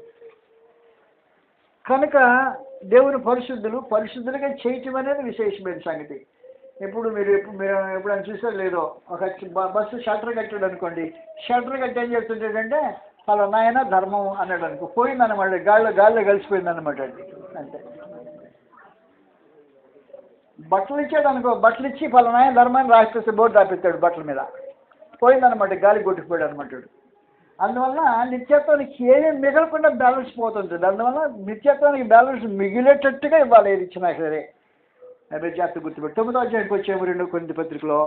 కనుక దేవుని పరిశుద్ధులు పరిశుద్ధులుగా చేయటం అనేది విశేషమైన సంగతి ఇప్పుడు మీరు ఎప్పుడు మీరు ఎప్పుడైనా చూసారు లేదో ఒక బ- బస్సు షట్టర్ కట్టాడు అనుకోండి షట్టర్ కట్టి ఏం చేస్తుంటాడంటే వాళ్ళ నాయన ధర్మం అన్నాడు అనుకో పోయిందన్నమాట గాల్లో గాల్లో కలిసిపోయిందన్నమాట అది అంతే బట్టలు ఇచ్చాడు అనుకో బట్టలు ఇచ్చి వాళ్ళ నాయన ధర్మాన్ని రాసిస్తే బోర్డు రాపిస్తాడు బట్టల మీద పోయిందన్నమాట గాలి కొట్టుకుపోయాడు అనమాట వాడు. అందువల్ల నిత్యత్వానికి ఏమీ మిగలకుండా బ్యాలెన్స్ పోతుంటుంది అందువల్ల నిత్యత్వానికి బ్యాలెన్స్ మిగిలేటట్టుగా ఇవ్వాలి ఏది ఇచ్చినా సరే అదే జాగ్రత్త గుర్తుపెట్టి తొమ్మిదో అధ్యాయానికి వచ్చేమో రెండో కొన్ని పత్రికలో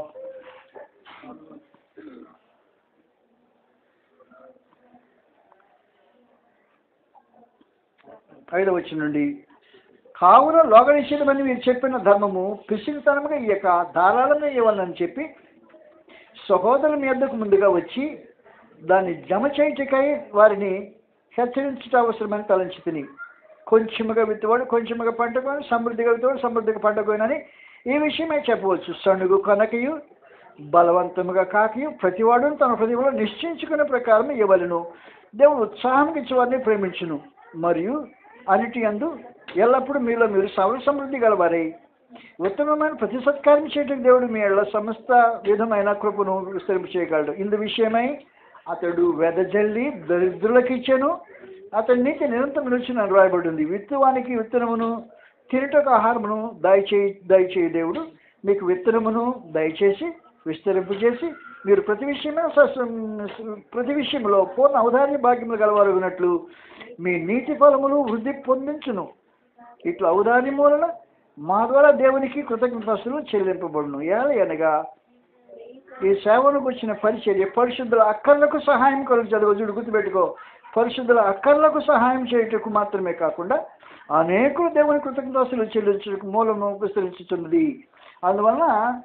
ఐదవ వచ్చిన నుండి కావున లోగనిషేధమని మీరు చెప్పిన ధర్మము పిసిరితనముగా ఇయ్యక ధారాళంగా ఇవ్వాలని చెప్పి సహోదరుల మీ వద్దకు ముందుగా వచ్చి దాన్ని జమ చేయుటకై వారిని హెచ్చరించుట అవసరమని తలంచి తిని కొంచెముగా విత్తువాడు కొంచెముగా పంటకొని సమృద్ధిగా విత్తువాడు సమృద్ధిగా పంటకోనని ఈ విషయమే చెప్పవచ్చు సణుగు కనకయు బలవంతముగా కాకయు ప్రతివాడును తన ప్రతిభలో నిశ్చయించుకునే ప్రకారం ఇవ్వలను దేవుడు ఉత్సాహం ఇచ్చేవారిని ప్రేమించును మరియు అన్నిటి అందు ఎల్లప్పుడూ మీలో మీరు సర్వ సమృద్ధి గలవారై ఉత్తమమైన ప్రతి సత్కారం చేయటం దేవుడు మీ ఏళ్ళ సమస్త విధమైన కృపను విస్తరింపు చేయగలడు ఇందు విషయమై అతడు వెదజల్లి దరిద్రులకు ఇచ్చాను అతని నీతి నిరంతరం నిలిచిన రాయబడింది విత్తువానికి విత్తనమును తినటకు ఆహారమును దయచేయి దయచేయి దేవుడు మీకు విత్తనమును దయచేసి విస్తరింపు చేసి మీరు ప్రతి విషయమే ప్రతి విషయంలో పూర్ణ ఔదార్య భాగ్యములు గలవారుగునట్లు మీ నీతి ఫలములు వృద్ధి పొందించును ఇట్లా ఔదార్య మూలన మా ద్వారా దేవునికి కృతజ్ఞతలు చెల్లింపబడును ఎలా అనగా ఈ సేవలకు వచ్చిన పరిచర్య పరిశుద్ధుల అక్కర్లకు సహాయం కొరకు చదువు చూడు గుర్తుపెట్టుకో పరిశుద్ధుల అక్కర్లకు సహాయం చేయుటకు మాత్రమే కాకుండా అనేకులు దేవుని కృతజ్ఞతలు చెల్లించడానికి మూలము విస్తరించుతున్నది అందువలన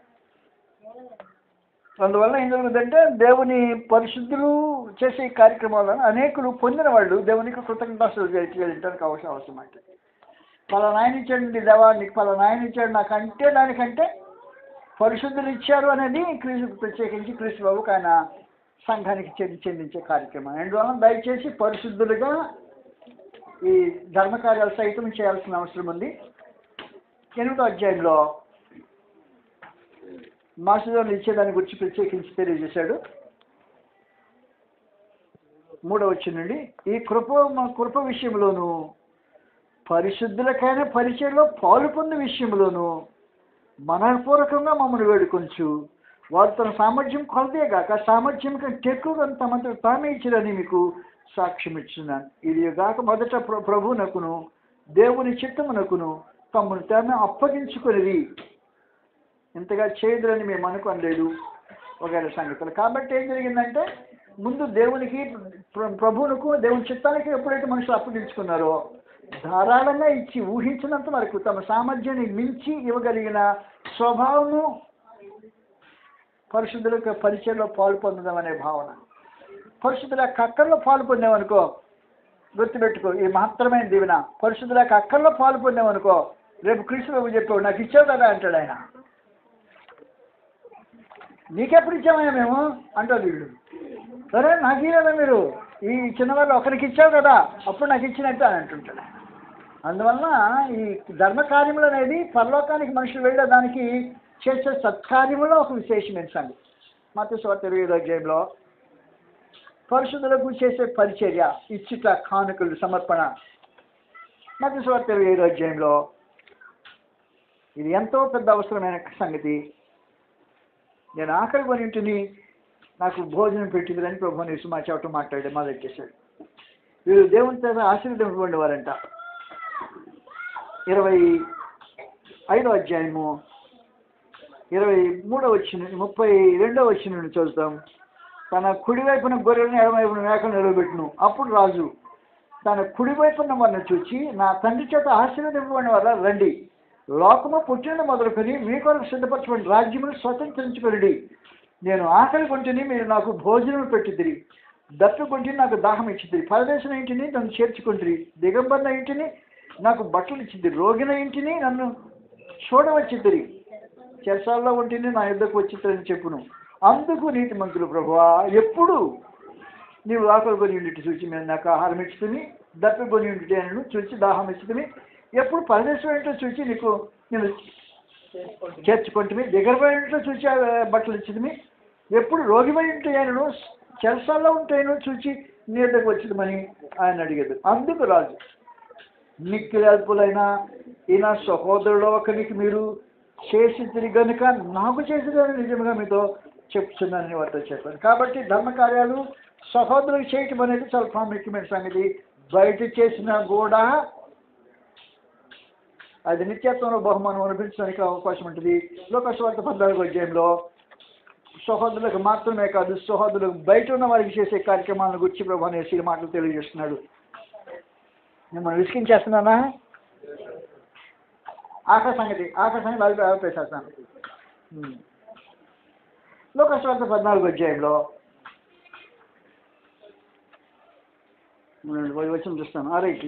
అందువల్ల ఏం జరుగుతుందంటే దేవుని పరిశుద్ధులు చేసే ఈ కార్యక్రమాలను అనేకులు పొందిన వాళ్ళు దేవునికి కృతజ్ఞతలు చెల్లించడానికి అవసరం అవసరం అంటే పలానా ఆయన ఇచ్చాడండి దేవా నీకు పలానా ఆయన ఇచ్చాడు నాకంటే దానికంటే పరిశుద్ధులు ఇచ్చారు అనేది క్రీస్తు ప్రత్యేకించి క్రీస్తు బాబుకి ఆయన సంఘానికి చెంది చెందించే కార్యక్రమం అందువలన దయచేసి పరిశుద్ధులుగా ఈ ధర్మకార్యాలు సైతం చేయాల్సిన అవసరం ఉంది ఎనిమిదో అధ్యాయంలో మాసుదాన్ని ఇచ్చేదాని గురించి ప్రత్యేకించి తెలియజేశాడు మూడవ వచ్చిన నుండి ఈ కృప కృప విషయంలోను పరిశుద్ధులకైన పరిచయంలో పాలు పొందే విషయంలోను మనపూర్వకంగా మమ్మల్ని వేడుకొంచు వారు తన సామర్థ్యం కొలదే గాక సామర్థ్యం కంటే ఎక్కువగా తమంతట తామే ఇచ్చిరని మీకు సాక్ష్యం ఇచ్చున్నాను ఇది గాక మొదట ప్ర ప్రభువునకును దేవుని చిత్తమునకును తమను తామే అప్పగించుకునేది ఇంతగా చేయదురని మేము అనుకోలేదు వగైరా సంగతులు కాబట్టి ఏం జరిగిందంటే ముందు దేవునికి ప్ర- ప్రభువునకు దేవుని చిత్తానికి ఎప్పుడైతే మనుషులు అప్పగించుకున్నారో ధారాళంగా ఇచ్చి ఊహించినంత వరకు తమ సామర్థ్యాన్ని మించి ఇవ్వగలిగిన స్వభావము పరిశుద్ధులకు పరిచయంలో పాలు పొందడం అనే భావన పరిశుద్ధుల యొక్క అక్కర్లో పాలు పొందామనుకో గుర్తుపెట్టుకో ఈ మహత్తరమైన దీవెన పరిశుద్ధుల యొక్క అక్కర్లో పాలు పొందామనుకో రేపు కృష్ణ బాబు చెప్పావు నాకు ఇచ్చావు కదా అంటాడు ఆయన నీకెప్పుడు ఇచ్చామయ్యా మేము అంటాడు వీడు సరే నాకు ఇవ్వలేదా మీరు ఈ చిన్నవాళ్ళు ఒకరికి ఇచ్చావు కదా అప్పుడు నాకు ఇచ్చినట్టు అని అంటుంటాడు ఆయన అందువలన ఈ ధర్మ కార్యములు అనేది పరలోకానికి మనుషులు వెళ్ళేదానికి చేసే సత్కార్యములో ఒక విశేషమైన సంగతి మత స్వార్థ ఇరవై ఐదో అధ్యాయంలో పరిశుద్ధులకు చేసే పరిచర్య ఇచ్చుట కానుకలు సమర్పణ మత స్వార్థ ఇరవై ఐదో అధ్యాయంలో ఇది ఎంతో పెద్ద అవసరమైన సంగతి నేను ఆఖరి కొని ఇంటిని నాకు భోజనం పెట్టింది అని ప్రభు నేసు మా చెవట మాట్లాడి మొదలెట్టేశాడు వీరు దేవుని చేత ఆశీర్వదింపబడిన వారంట ఇరవై ఐదో అధ్యాయము ఇరవై మూడో వచ్చిన ముప్పై రెండో వచ్చిన నుండి చదువుతాం తన కుడివైపున గొర్రెలను ఎడమవైపున మేకను నిలబెట్టును అప్పుడు రాజు తన కుడివైపున వారిని చూచి నా తండ్రి చేత ఆశీర్వదింపబడిన వారా రండి లోకము పుట్టిన మొదలుకొని మీ కొరకు సిద్ధపరచబడిన రాజ్యమును స్వతంత్రించుకొనిడి నేను ఆకలి కొంటిని మీరు నాకు భోజనం పెట్టిదిరి దప్పు కొంటిని నాకు దాహం ఇచ్చిదిరి పరదేశం ఇంటిని నన్ను చేర్చుకుంటురి దిగంబరిన ఇంటిని నాకు బట్టలు ఇచ్చింది రోగిన ఇంటిని నన్ను చూడవచ్చిద్దిరి చెరసాల్లో ఉంటేనే నా యుద్ధకు వచ్చిద్దని చెప్పును అందుకు నీతి మంత్రులు ప్రభువా ఎప్పుడు నీవు ఆకలి కొని ఉండి చూచి మేము నాకు ఆహారం ఇచ్చుకుని దప్పి కొని ఉండి నేను చూచి దాహం ఇచ్చుకుని ఎప్పుడు పరదేశం ఏంటో చూచి నీకు నేను చేర్చుకుంటుంది దిగరపోయి ఇంట్లో చూచి ఆ బట్టలు ఇచ్చింది ఎప్పుడు రోగిపై ఉంటే ఆయనను చెరసాల్లో ఉంటాయను చూచి నీ దగ్గరకు వచ్చిందని ఆయన అడిగాడు అందుకు రాజు మిక్కిలేల్పులైన ఈయన సహోదరుడు ఒకరికి మీరు చేసి గనుక నాకు చేసేదని నిజంగా మీతో చెప్తున్నానని వారితో చెప్పాను కాబట్టి ధర్మ కార్యాలు సహోదరులకు చేయటం అనేది చాలా ప్రాముఖ్యమైన సంగతి బయట చేసిన కూడా అది నిత్యత్వంలో బహుమానం అనిపించడానికి అవకాశం ఉంటుంది లోకస్వార్థ పద్నాలుగు అధ్యాయంలో సహోదరులకు మాత్రమే కాదు సహోదరులకు బయట ఉన్న వారికి చేసే కార్యక్రమాలను గురించి ప్రభు అనేసి ఈ మాటలు తెలియజేస్తున్నాడు మిమ్మల్ని విసిగించేస్తున్నానా ఆఖరి సంగతి ఆఖరి సంగతి అది ఆపేసేస్తాను లోకస్వార్థ పద్నాలుగు అధ్యాయంలో వచ్చిన చూస్తాను ఆరైకి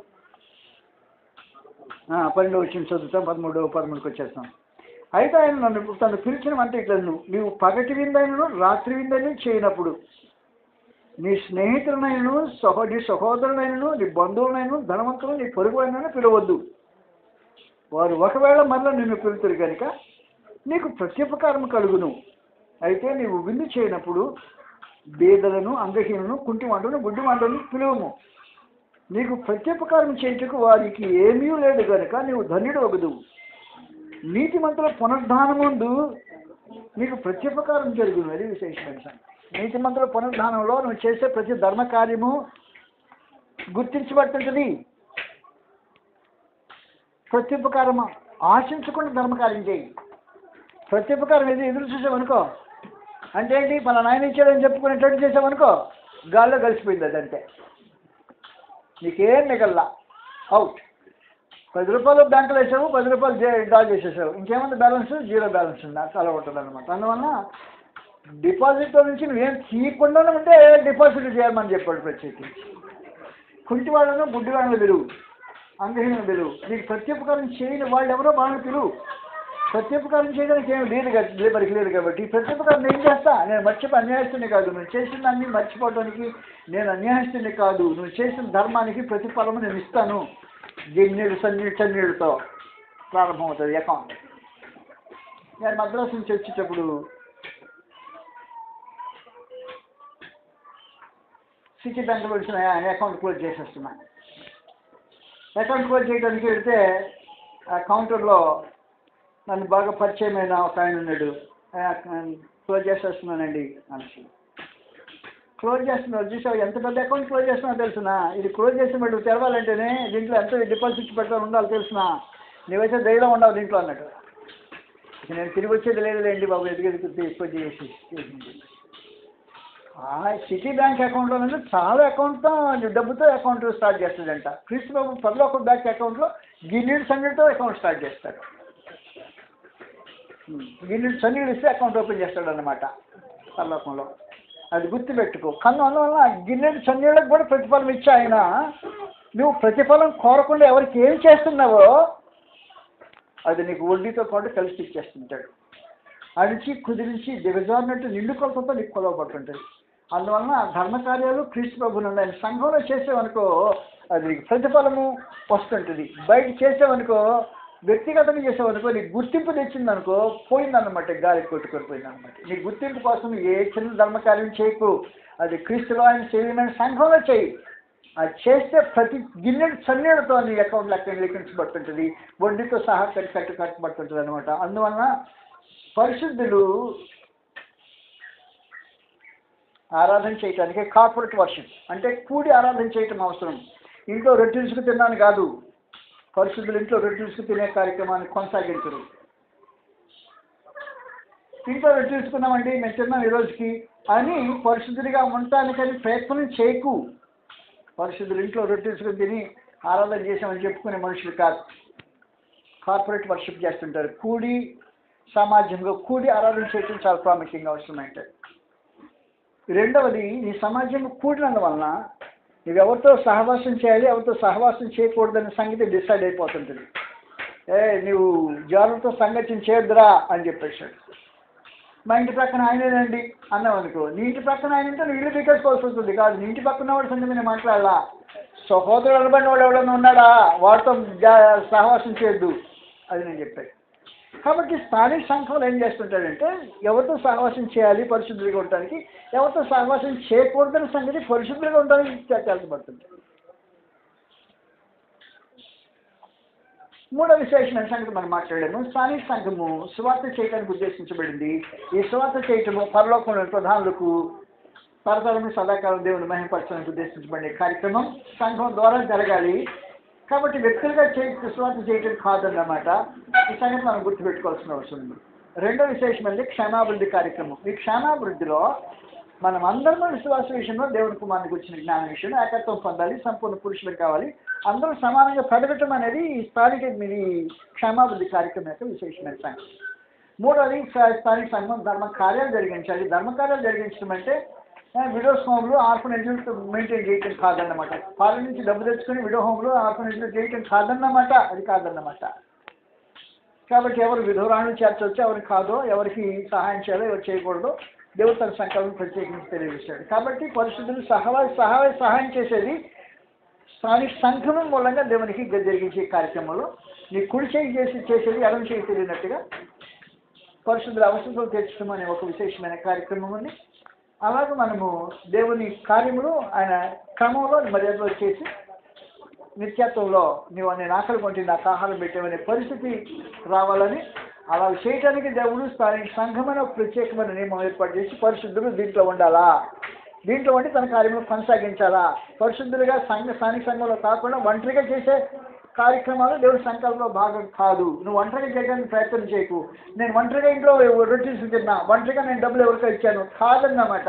పన్నెండు వచ్చిన చదువుతాం పదమూడు పదమూడుకి వచ్చేస్తాం అయితే ఆయన నన్ను తను పిలిచిన అంటే ఇట్లా నీవు పగటి విందైనను రాత్రి విందని చేయనప్పుడు నీ స్నేహితులనైనను సహో నీ సహోదరులైనను నీ బంధువులైనను ధనవంతులు నీ పొరుగులైనను పిలవద్దు వారు ఒకవేళ మరలా నిన్ను పిలుతురు కనుక నీకు ప్రత్యుపకారం కలుగును అయితే నీవు విందు చేయనప్పుడు బీదలను అంగహీనులను కుంటివాంటను గుడ్డివాంటను పిలువము నీకు ప్రత్యుపకారం చేయుటకు వారికి ఏమీ లేదు కనుక నీవు ధన్యుడు ఒకదు నీతిమంతుల పునరుద్ధానముందు నీకు ప్రత్యుపకారం జరుగును అది విశేషమైన సంగతి నీతిమంతుల పునరుద్ధానంలో నువ్వు చేసే ప్రతి ధర్మ కార్యము గుర్తించబడుతుంటుంది ప్రత్యుపకారం ఆశించకుండా ధర్మకార్యం చేయి ప్రత్యుపకారం ఏది ఎదురు చూసామనుకో అంటే ఏంటి మన నాయన ఇచ్చాడని చెప్పుకునేటట్టు చేసామనుకో గాల్లో కలిసిపోయింది అదంతే నీకేం మిగల్లా అవుట్ పది రూపాయలు బ్యాంకులో వేసావు పది రూపాయలు జే- డ్రా చేసేసావు ఇంకేముంది బ్యాలెన్స్ జీరో బ్యాలెన్స్ ఉంది అలా ఉంటుంది అనమాట అందువల్ల డిపాజిట్లో నుంచి నువ్వేం తీయకుండానే ఉంటే డిపాజిట్ చేయమని చెప్పాడు ప్రత్యేకించి కుంటి వాళ్ళను గుడ్డి వాళ్ళని పిలువు అంగహీన పిలువు నీకు ప్రత్యుపకారం చేయని వాళ్ళు ఎవరో వాళ్ళని పిలువు ప్రత్యుపకారం చేయడానికి ఏమి లేదు కదా మనకి లేదు కాబట్టి ప్రత్యుపకారం నేను చేస్తా నేను మర్చిపో అన్యాయస్తుని కాదు నువ్వు చేసిన అన్ని మర్చిపోవడానికి నేను అన్యాయస్తుని కాదు నువ్వు చేసిన ధర్మానికి ప్రతిఫలము నేను ఇస్తాను గిన్నెడు సన్నీళ్ళు చన్నీళ్ళతో ప్రారంభమవుతుంది అకౌంట్ నేను మద్రాసు నుంచి వచ్చేటప్పుడు సిటీ బ్యాంక్ వచ్చిన అకౌంట్ క్లోజ్ చేసేస్తున్నా అకౌంట్ క్లోజ్ చేయడానికి వెళ్తే ఆ కౌంటర్లో నన్ను బాగా పరిచయమైన ఒక ఆయన ఉన్నాడు "ఆ, క్లోజ్ చేసేస్తున్నానండి అని క్లోజ్ చేస్తున్నారు చూసావు ఎంత పెద్ద అకౌంట్ క్లోజ్ చేస్తున్నా తెలుసునా ఇది క్లోజ్ చేసిన మళ్ళీ తెరవాలంటేనే దీంట్లో ఎంత డిపాజిట్ పెట్టాలి ఉండాలి తెలుసునా నీవైతే ధైర్యం ఉండవు దీంట్లో అన్నట్టు ఇక నేను తిరిగి వచ్చేది లేదులేండి బాబు ఎదుగు ఎదుగు ఎక్కువ చేసి చేసింది ఆ సిటీ బ్యాంక్ అకౌంట్లో నుండి చాలా అకౌంట్తో డబ్బుతో అకౌంట్ స్టార్ట్ చేస్తుందంట క్రిస్తు బాబు పదిలో ఒక బ్యాంక్ అకౌంట్లో గిన్నెడు సన్నీళ్ళతో అకౌంట్ స్టార్ట్ చేస్తాడు గిన్నెడు సన్నీళ్ళు ఇస్తే అకౌంట్ ఓపెన్ చేస్తాడు అనమాట పరలోకంలో అది గుర్తుపెట్టుకో కన్ను అందువల్ల గిన్నెడు సన్నీళ్ళకి కూడా ప్రతిఫలం ఇచ్చి ఆయన నువ్వు ప్రతిఫలం కోరకుండా ఎవరికి ఏం చేస్తున్నావో అది నీకు వడ్డీతో పాటు కలిసి ఇచ్చేస్తుంటాడు అడిచి కుదిరించి దిగజారినట్టు నిండు కొలతతో నీకు కొలవబడుతుంటుంది అందువలన ధర్మ కార్యాలు క్రీస్తు ప్రభులు ఆయన సంఘంలో చేసేవనుకో అది నీకు ప్రతిఫలము వస్తుంటుంది బయట చేసావనుకో వ్యక్తిగతంగా చేసావనుకో నీకు గుర్తింపు తెచ్చిందనుకో పోయిందన్నమాట గాలి కొట్టుకొని పోయిందన్నమాట నీ గుర్తింపు కోసం ఏ చిన్న ధర్మకార్యం చేయకు అది క్రీస్తులో ఆయన శరీరమైన సంఘంలో చేయి అది చేస్తే ప్రతి గిన్నెడు చన్నీళ్ళతో నీ అకౌంట్లో అక్కడ లెక్కించబడుతుంటుంది వడ్డీతో సహా కట్టి కట్టు కట్టబడుతుంటుంది అనమాట అందువలన పరిశుద్ధులు ఆరాధన చేయటానికి కార్పొరేట్ వర్షం అంటే కూడి ఆరాధన చేయటం అవసరం ఇంట్లో రొట్టెలుసుకు తిన్నాను కాదు పరిశుద్ధులు ఇంట్లో రొట్టెలుసుకు తినే కార్యక్రమాన్ని కొనసాగించరు ఇంట్లో రొట్టెలుసుకున్నామండి మేము తిన్నాం ఈ రోజుకి అని పరిశుద్ధుడిగా ఉండటానికని ప్రయత్నం చేయకు పరిశుద్ధులు ఇంట్లో రొట్టెలుసుకుని తిని ఆరాధన చేసామని చెప్పుకునే మనుషులు కాదు కార్పొరేట్ వర్షిప్ చేస్తుంటారు కూడి సమాజంలో కూడి ఆరాధన చేయటం చాలా ప్రాముఖ్యంగా అవసరమైంటారు రెండవది నీ సమాజం కూడినందువలన నువ్వు ఎవరితో సహవాసం చేయాలి ఎవరితో సహవాసం చేయకూడదనే సంగతి డిసైడ్ అయిపోతుంటుంది ఏ నువ్వు జారులతో సంగతి చేయొద్దురా అని చెప్పేసాడు మా ఇంటి పక్కన ఆయనేనండి అన్నావు అనుకో నీ ఇంటి పక్కన ఆయన ఉంటే నువ్వు ఇల్లు పీకేసుకోవాల్సి ఉంటుంది కాదు నీ ఇంటి పక్కన వాడి సంగతి నేను మాట్లాడాలా సహోదరుడు అనబడిన వాడు ఎవడన్నా ఉన్నాడా వాడితో జా- సహవాసం చేయొద్దు అది నేను చెప్పాను కాబట్టి స్థానిక సంఘంలో ఏం చేస్తుంటాడంటే ఎవరితో సహవాసం చేయాలి పరిశుద్ధులుగా ఉండడానికి ఎవరితో సహవాసం చేయకూడదని సంగతి పరిశుద్ధులుగా ఉండడానికి చేతపడుతుంది మూడో విశేషమైన సంగతి మనం మాట్లాడాము స్థానిక సంఘము సువార్త చేయడానికి ఉద్దేశించబడింది ఈ సువార్త చేయటము పరలోకంలో ప్రధానులకు తరతరము సదాకాలం దేవుని మహిమపరచడానికి ఉద్దేశించబడిన కార్యక్రమం సంఘం ద్వారా జరగాలి కాబట్టి వ్యక్తులుగా చే సువార్త చేయటం కాదన్నమాట ఈ సంగతి మనం గుర్తుపెట్టుకోవాల్సిన అవసరం ఉంది రెండో విశేషం అంటే క్షేమాభివృద్ధి కార్యక్రమం ఈ క్షేమాభివృద్ధిలో మనం అందరం విశ్వాస విషయంలో దేవుని కుమారునికి వచ్చిన జ్ఞానం విషయంలో ఏకత్వం పొందాలి సంపూర్ణ పురుషులు కావాలి అందరూ సమానంగా పెరగటం అనేది ఈ స్థానిక మీది క్షేమాభివృద్ధి కార్యక్రమం యొక్క విశేషమైన సంగతి మూడవది స్థా- స్థానిక సంఘం ధర్మ కార్యాలు జరిగించాలి ధర్మ కార్యాలు జరిగించడం అంటే విడోస్ హోమ్లు ఆర్ఫనేజ్లు మెయింటైన్ చేయటం కాదన్నమాట వాళ్ళ నుంచి డబ్బు తెచ్చుకొని విడో హోమ్లు ఆర్ఫనేజ్లు చేయటం కాదన్నమాట అది కాదన్నమాట కాబట్టి ఎవరు విధురాలను చేర్చవచ్చు ఎవరికి కాదో ఎవరికి సహాయం చేయాలో ఎవరు చేయకూడదు దేవుడు తన సంకల్పం ప్రత్యేకించి తెలియజేశాడు కాబట్టి పరిశుద్ధులు సహాయ సహాయ సహాయం చేసేది స్థానిక సంఘం మూలంగా దేవునికి జరిగించే కార్యక్రమంలో నీ కుడి చేయి చేసి చేసేది ఎడం చేయి తెలియనట్టుగా పరిశుద్ధుల అవసరం తీర్చడం అనే ఒక విశేషమైన కార్యక్రమం ఉంది అలాగే మనము దేవుని కార్యములు ఆయన క్రమంలో మర్యాదలో చేసి నిత్యత్వంలో నీవు నేను ఆకలి కొంటే నాకు ఆహారం పెట్టామనే పరిస్థితి రావాలని అలా చేయటానికి దేవుడు స్థానిక సంఘమైన ఒక ప్రత్యేకమైన నియమం ఏర్పాటు చేసి పరిశుద్ధులు దీంట్లో ఉండాలా దీంట్లో ఉండి తన కార్యములు కొనసాగించాలా పరిశుద్ధులుగా సంఘ స్థానిక సంఘంలో కాకుండా ఒంటరిగా చేసే కార్యక్రమాలు దేవుడి సంకల్పంలో భాగం కాదు నువ్వు ఒంటరిగా చేయడానికి ప్రయత్నం చేయకు నేను ఒంటరిగా ఇంట్లో రొట్టెలు తిన్నా ఒంటరిగా నేను డబ్బులు ఎవరికో ఇచ్చాను కాదన్నమాట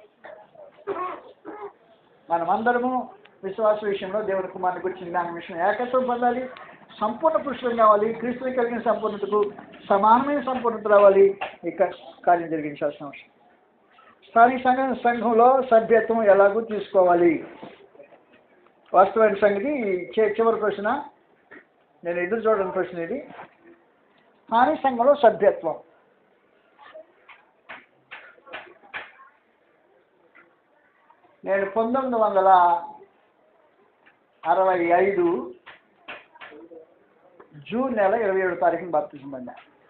మనమందరము విశ్వాస విషయంలో దేవుని కుమారుని గురించి జ్ఞానం విషయం ఏకత్వం పొందాలి సంపూర్ణ పురుషులం కావాలి క్రీస్తుని కలిగిన సంపూర్ణతకు సమానమైన సంపూర్ణత రావాలి ఇక కార్యం జరిగించాల్సిన అవసరం స్థానిక సంఘం సంఘంలో సభ్యత్వం ఎలాగూ తీసుకోవాలి వాస్తవమైన సంగతి చి- చివరి ప్రశ్న నేను ఎదురు చూడని ప్రశ్న ఇది స్థానిక సంఘంలో సభ్యత్వం నేను పంతొమ్మిది వందల అరవై ఐదు జూన్ నెల ఇరవై ఏడు తారీఖున బాప్తిజం పొందా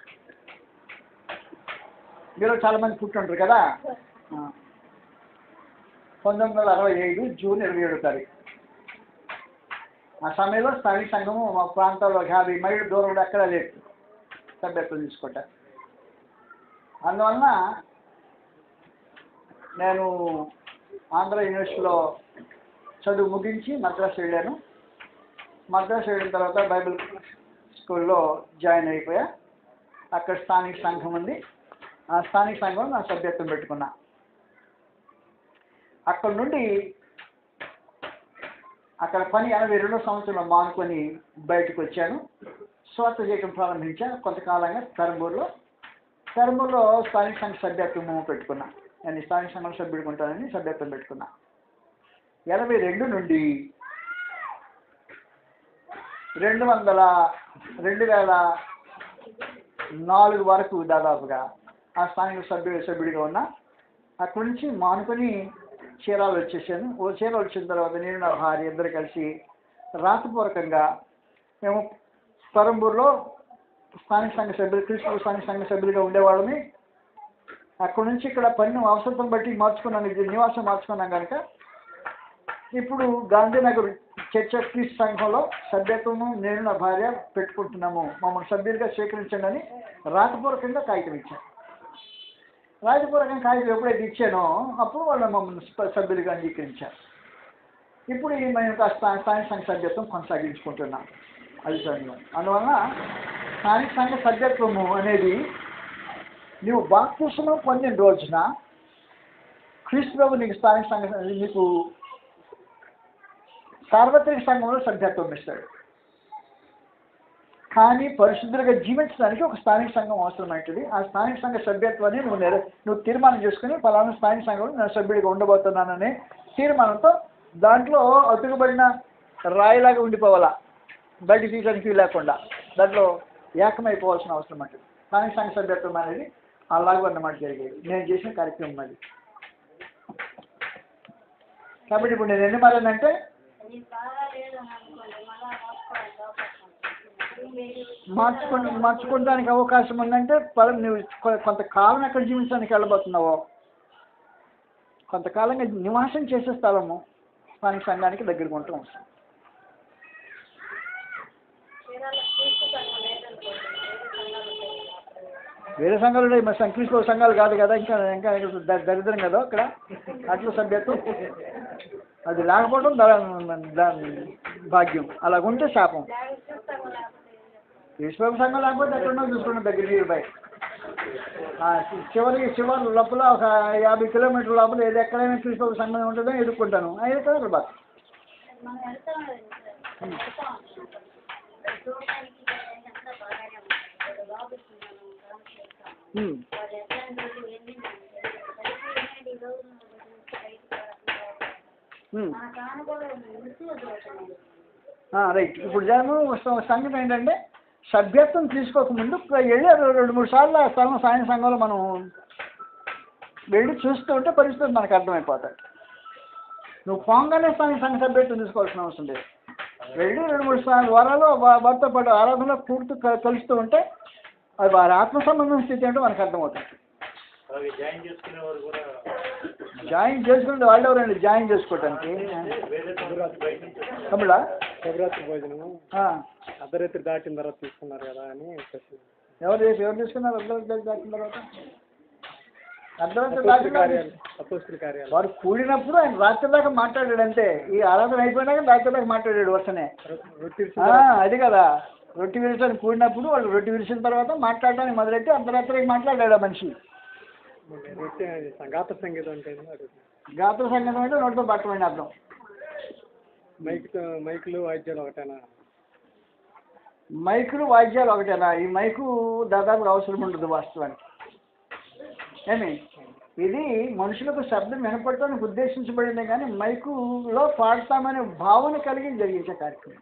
మీరు చాలా మంది పుట్టుంటారు కదా ఆ. పంతొమ్మిది వందల అరవై ఐదు జూన్ ఇరవై ఏడు తారీఖు ఆ సమయంలో స్థానిక సంఘము మా ప్రాంతంలో ఒక యాభై మైళ్ళు దూరంలో ఎక్కడ లేదు సభ్యత్వం తీసుకుంటా అందువలన నేను ఆంధ్ర యూనివర్సిటీలో చదువు ముగించి మద్రాసు వెళ్ళాను మద్రాసు వెళ్ళిన తర్వాత బైబిల్ స్కూల్లో జాయిన్ అయిపోయా అక్కడ స్థానిక సంఘం ఉంది ఆ స్థానిక సంఘంలో నా సభ్యత్వం పెట్టుకున్నా అక్కడ నుండి అక్కడ పని ఎనభై రెండో సంవత్సరంలో మానుకొని బయటకు వచ్చాను స్వార్థ చేయడం ప్రారంభించా కొంతకాలంగా పెరంబూరులో పెరంబూరులో స్థానిక సంఘ సభ్యత్వము పెట్టుకున్నా నేను స్థానిక సంఘం సభ్యుడిగా ఉంటానని సభ్యత్వం పెట్టుకున్నా ఎనభై రెండు నుండి రెండు వందల రెండు వేల నాలుగు వరకు దాదాపుగా ఆ స్థానిక సభ్యు సభ్యుడిగా ఉన్నా అక్కడి నుంచి మానుకొని చీరాలు వచ్చేసాను ఓ చీర వచ్చిన తర్వాత నేను నా భార్య ఇద్దరు కలిసి రాతపూర్వకంగా మేము పరంబూరులో స్థానిక సంఘ సభ్యులు క్రీస్తు స్థానిక సంఘ సభ్యులుగా ఉండేవాళ్ళని అక్కడి నుంచి ఇక్కడ పని అవసరం బట్టి మార్చుకున్నాను ఇది నివాసం మార్చుకున్నాం కనుక ఇప్పుడు గాంధీనగర్ చర్చ క్రీస్తు సంఘంలో సభ్యత్వము నేను నా భార్య పెట్టుకుంటున్నాము మమ్మల్ని సభ్యులుగా స్వీకరించండి అని రాతపూర్వకంగా కాగితం ఇచ్చాను రాతపూర్వకంగా కాగితం ఎప్పుడైతే ఇచ్చానో అప్పుడు వాళ్ళు మమ్మల్ని స- సభ్యులుగా అంగీకరించారు ఇప్పుడు ఈ మేము ఇంకా స్థా- స్థానిక సంఘ సభ్యత్వం కొనసాగించుకుంటున్నాం అది సంఘం అందువలన స్థానిక సంఘ సభ్యత్వము అనేది నువ్వు బాప్తిస్మం పొందిన రోజున క్రీస్తు ప్రభు నీకు స్థానిక సంఘ నీకు సార్వత్రిక సంఘంలో సభ్యత్వం ఇస్తాడు కానీ పరిశుద్ధులుగా జీవించడానికి ఒక స్థానిక సంఘం అవసరమైంటుంది ఆ స్థానిక సంఘ సభ్యత్వాన్ని నువ్వు నెర నువ్వు తీర్మానం చేసుకుని పలానా స్థానిక సంఘంలో నేను సభ్యుడిగా ఉండబోతున్నాననే తీర్మానంతో దాంట్లో అతుకుబడిన రాయిలాగా ఉండిపోవాలా బయటికి తీయడానికి వీలు లేకుండా దాంట్లో ఏకమైపోవాల్సిన అవసరం ఉంటుంది స్థానిక సంఘ సభ్యత్వం అనేది అలాగూ అన్నమాట జరిగేది నేను చేసిన కార్యక్రమం అది కాబట్టి ఇప్పుడు నేను ఎన్ని మారానంటే మార్చుకో మార్చుకోవడానికి అవకాశం ఉందంటే పద నువ్వు కొ- కొంతకాలం ఎక్కడ జీవించడానికి వెళ్ళబోతున్నావో కొంతకాలంగా నివాసం చేసే స్థలము స్థానిక సంఘానికి దగ్గరకు ఉండటం అవసరం వేరే సంఘాలు ఉన్నాయి మరి సంక్రీస్లో సంఘాలు కాదు కదా ఇంకా ఇంకా ద- దరిద్రం కదా అక్కడ అట్ల సభ్యత్వం అది లేకపోవడం దా- దా- భాగ్యం అలాగుంటే శాపం విశ్వం సంఘం లేకపోతే ఎక్కడో చూసుకున్నాం దగ్గర నీరు బై చివరి చివరి లోపల ఒక యాభై కిలోమీటర్ల లోపల ఏది ఎక్కడైనా క్రీస్తవ సంఘం ఉంటుందో ఎదుర్కొంటాను అయితే కదా బాగా ఉమ్. ఉమ్. ఆ, రైట్ ఇప్పుడు జనం స- సంగతి ఏంటంటే సభ్యత్వం తీసుకోకముందు వెళ్ళి రెండు మూడు సార్లు ఆ స్థలం సాయం సంఘంలో మనం వెళ్ళి చూస్తూ ఉంటే పరిస్థితి మనకు అర్థమైపోతాయి నువ్వు పోంగానే స్థానిక సంఘ సభ్యత్వం తీసుకోవాల్సిన అవసరం లేదు వెళ్ళి రెండు మూడు సార్లు వారాలు వా- వారితో పాటు ఆరాధనలో కూడుతూ క- కలుస్తూ ఉంటే అది వారి ఆత్మ సంబంధం స్థితి ఏంటో మనకు అర్థమవుతుంది అలాగే జాయిన్ చేసుకునేవారు కూడా జాయిన్ చేసుకుంటే వాళ్ళు ఎవరండి జాయిన్ చేసుకోవటానికి వేరే సంఘాలు బయట నుంచి వస్తారు. తమిళ శివరాత్రి భోజనము ఆ. అర్ధరాత్రి దాటిన తర్వాత తీసుకున్నారు కదా అని ప్రశ్న ఎవరు చేసి ఎవరు తీసుకున్నారు అర్ధరాత్రి దాటిన తర్వాత అర్ధరాత్రి అపోస్తుల దాటిన కార్యాలు అపోస్తుల కార్యాలు వారు కూడినప్పుడు ఆయన రాత్రి దాకా మాట్లాడాడు అంతే ఈ ఆరాధన అయిపోయినాక రాత్రి దాకా మాట్లాడాడు వరుసనే రొట్టె ఆ, అది కదా రొట్టె విరిసని కూడినప్పుడు వాళ్ళు రొట్టె విరిసిన తర్వాత మాట్లాడడానికి మొదలెట్టి అర్ధరాత్రికి మాట్లాడాడు ఆ మనిషి రొట్టె సంగాత సంగీతం అంటే ఏందో అడుగుతున్నా గాత్ర సంగీతం అంటే నోటితో పట్టమని అర్థం మైక్ మైకులు వాయిద్యాలు ఒకటేనా మైకులు వాయిద్యాలు ఒకటేనా ఈ మైకు దాదాపు అవసరం ఉండదు వాస్తవానికి ఏమి ఇది మనుషులకు శబ్దం వినపడటానికి ఉద్దేశించబడిందే కానీ మైకులో పాడతామనే భావన కలిగి జరిగించే కార్యక్రమం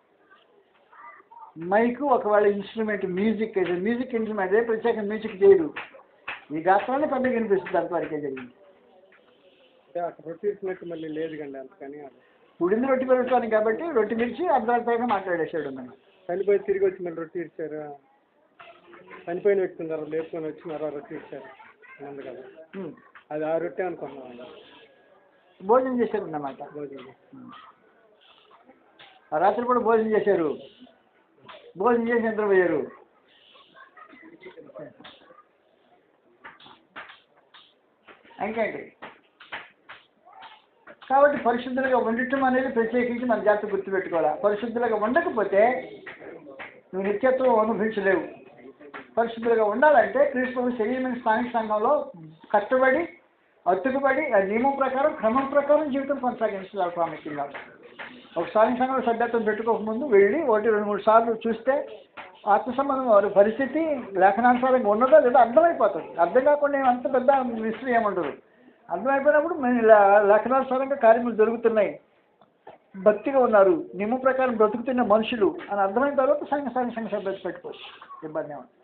మైకు ఒకవేళ ఇన్స్ట్రుమెంట్ మ్యూజిక్ అయితే మ్యూజిక్ ఇన్స్ట్రుమెంట్ అదే ప్రత్యేక మ్యూజిక్ చేయదు ఈ గాత్రాన్ని పెద్దగా వినిపిస్తుంది అంతవరకే జరిగింది అంటే అక్కడ రొట్టె ఇచ్చినట్టు మళ్ళీ లేదు కండి అందుకని అది ఉడింది రొట్టె పెరుగుతాను కాబట్టి రొట్టె మిర్చి అర్ధరాత్రిగా మాట్లాడేసాడు మనం చనిపోయి తిరిగి వచ్చి మళ్ళీ రొట్టె ఇచ్చారు చనిపోయిన పెట్టుకున్నారు లేపుకొని వచ్చినారు రొట్టె ఇచ్చారు అన్నది కదా ఉమ్. అది ఆ రొట్టె అనుకున్నాం భోజనం చేశారు అన్నమాట భోజనం ఆ రాత్రి కూడా భోజనం చేశారు భోజనం చేసి నిద్రపోయారు ఇంకేంటి కాబట్టి పరిశుద్ధులుగా ఉండటం అనేది ప్రత్యేకించి మన జాగ్రత్త గుర్తుపెట్టుకోవాలి పరిశుద్ధులుగా ఉండకపోతే నువ్వు నిత్యత్వం అనుభవించలేవు పరిశుద్ధులుగా ఉండాలంటే క్రీస్తు శరీరమైన స్థానిక సంఘంలో కట్టుబడి అతుకుబడి ఆ నియమం ప్రకారం క్రమం ప్రకారం జీవితం కొనసాగించాలి ప్రాముఖ్యంగా ఒక స్థానిక సంఘంలో సభ్యత్వం పెట్టుకోకముందు వెళ్ళి ఒకటి రెండు మూడు సార్లు చూస్తే ఆత్మ సంబంధం వారి పరిస్థితి లేఖనానుసారంగా ఉన్నదో లేదో అర్థమైపోతుంది అర్థం కాకుండా ఏం అంత పెద్ద మిస్టరీ ఏముండదు అర్థమైపోయినప్పుడు మన లే- లేఖనానుసారంగా కార్యములు జరుగుతున్నాయి భక్తిగా ఉన్నారు నియమం ప్రకారం బ్రతుకుతున్న మనుషులు అని అర్థమైన తర్వాత సంఘ సంఘ సంఘ సభ్యత పెట్టుకోవచ్చు ఇబ్బంది ఏమన్నా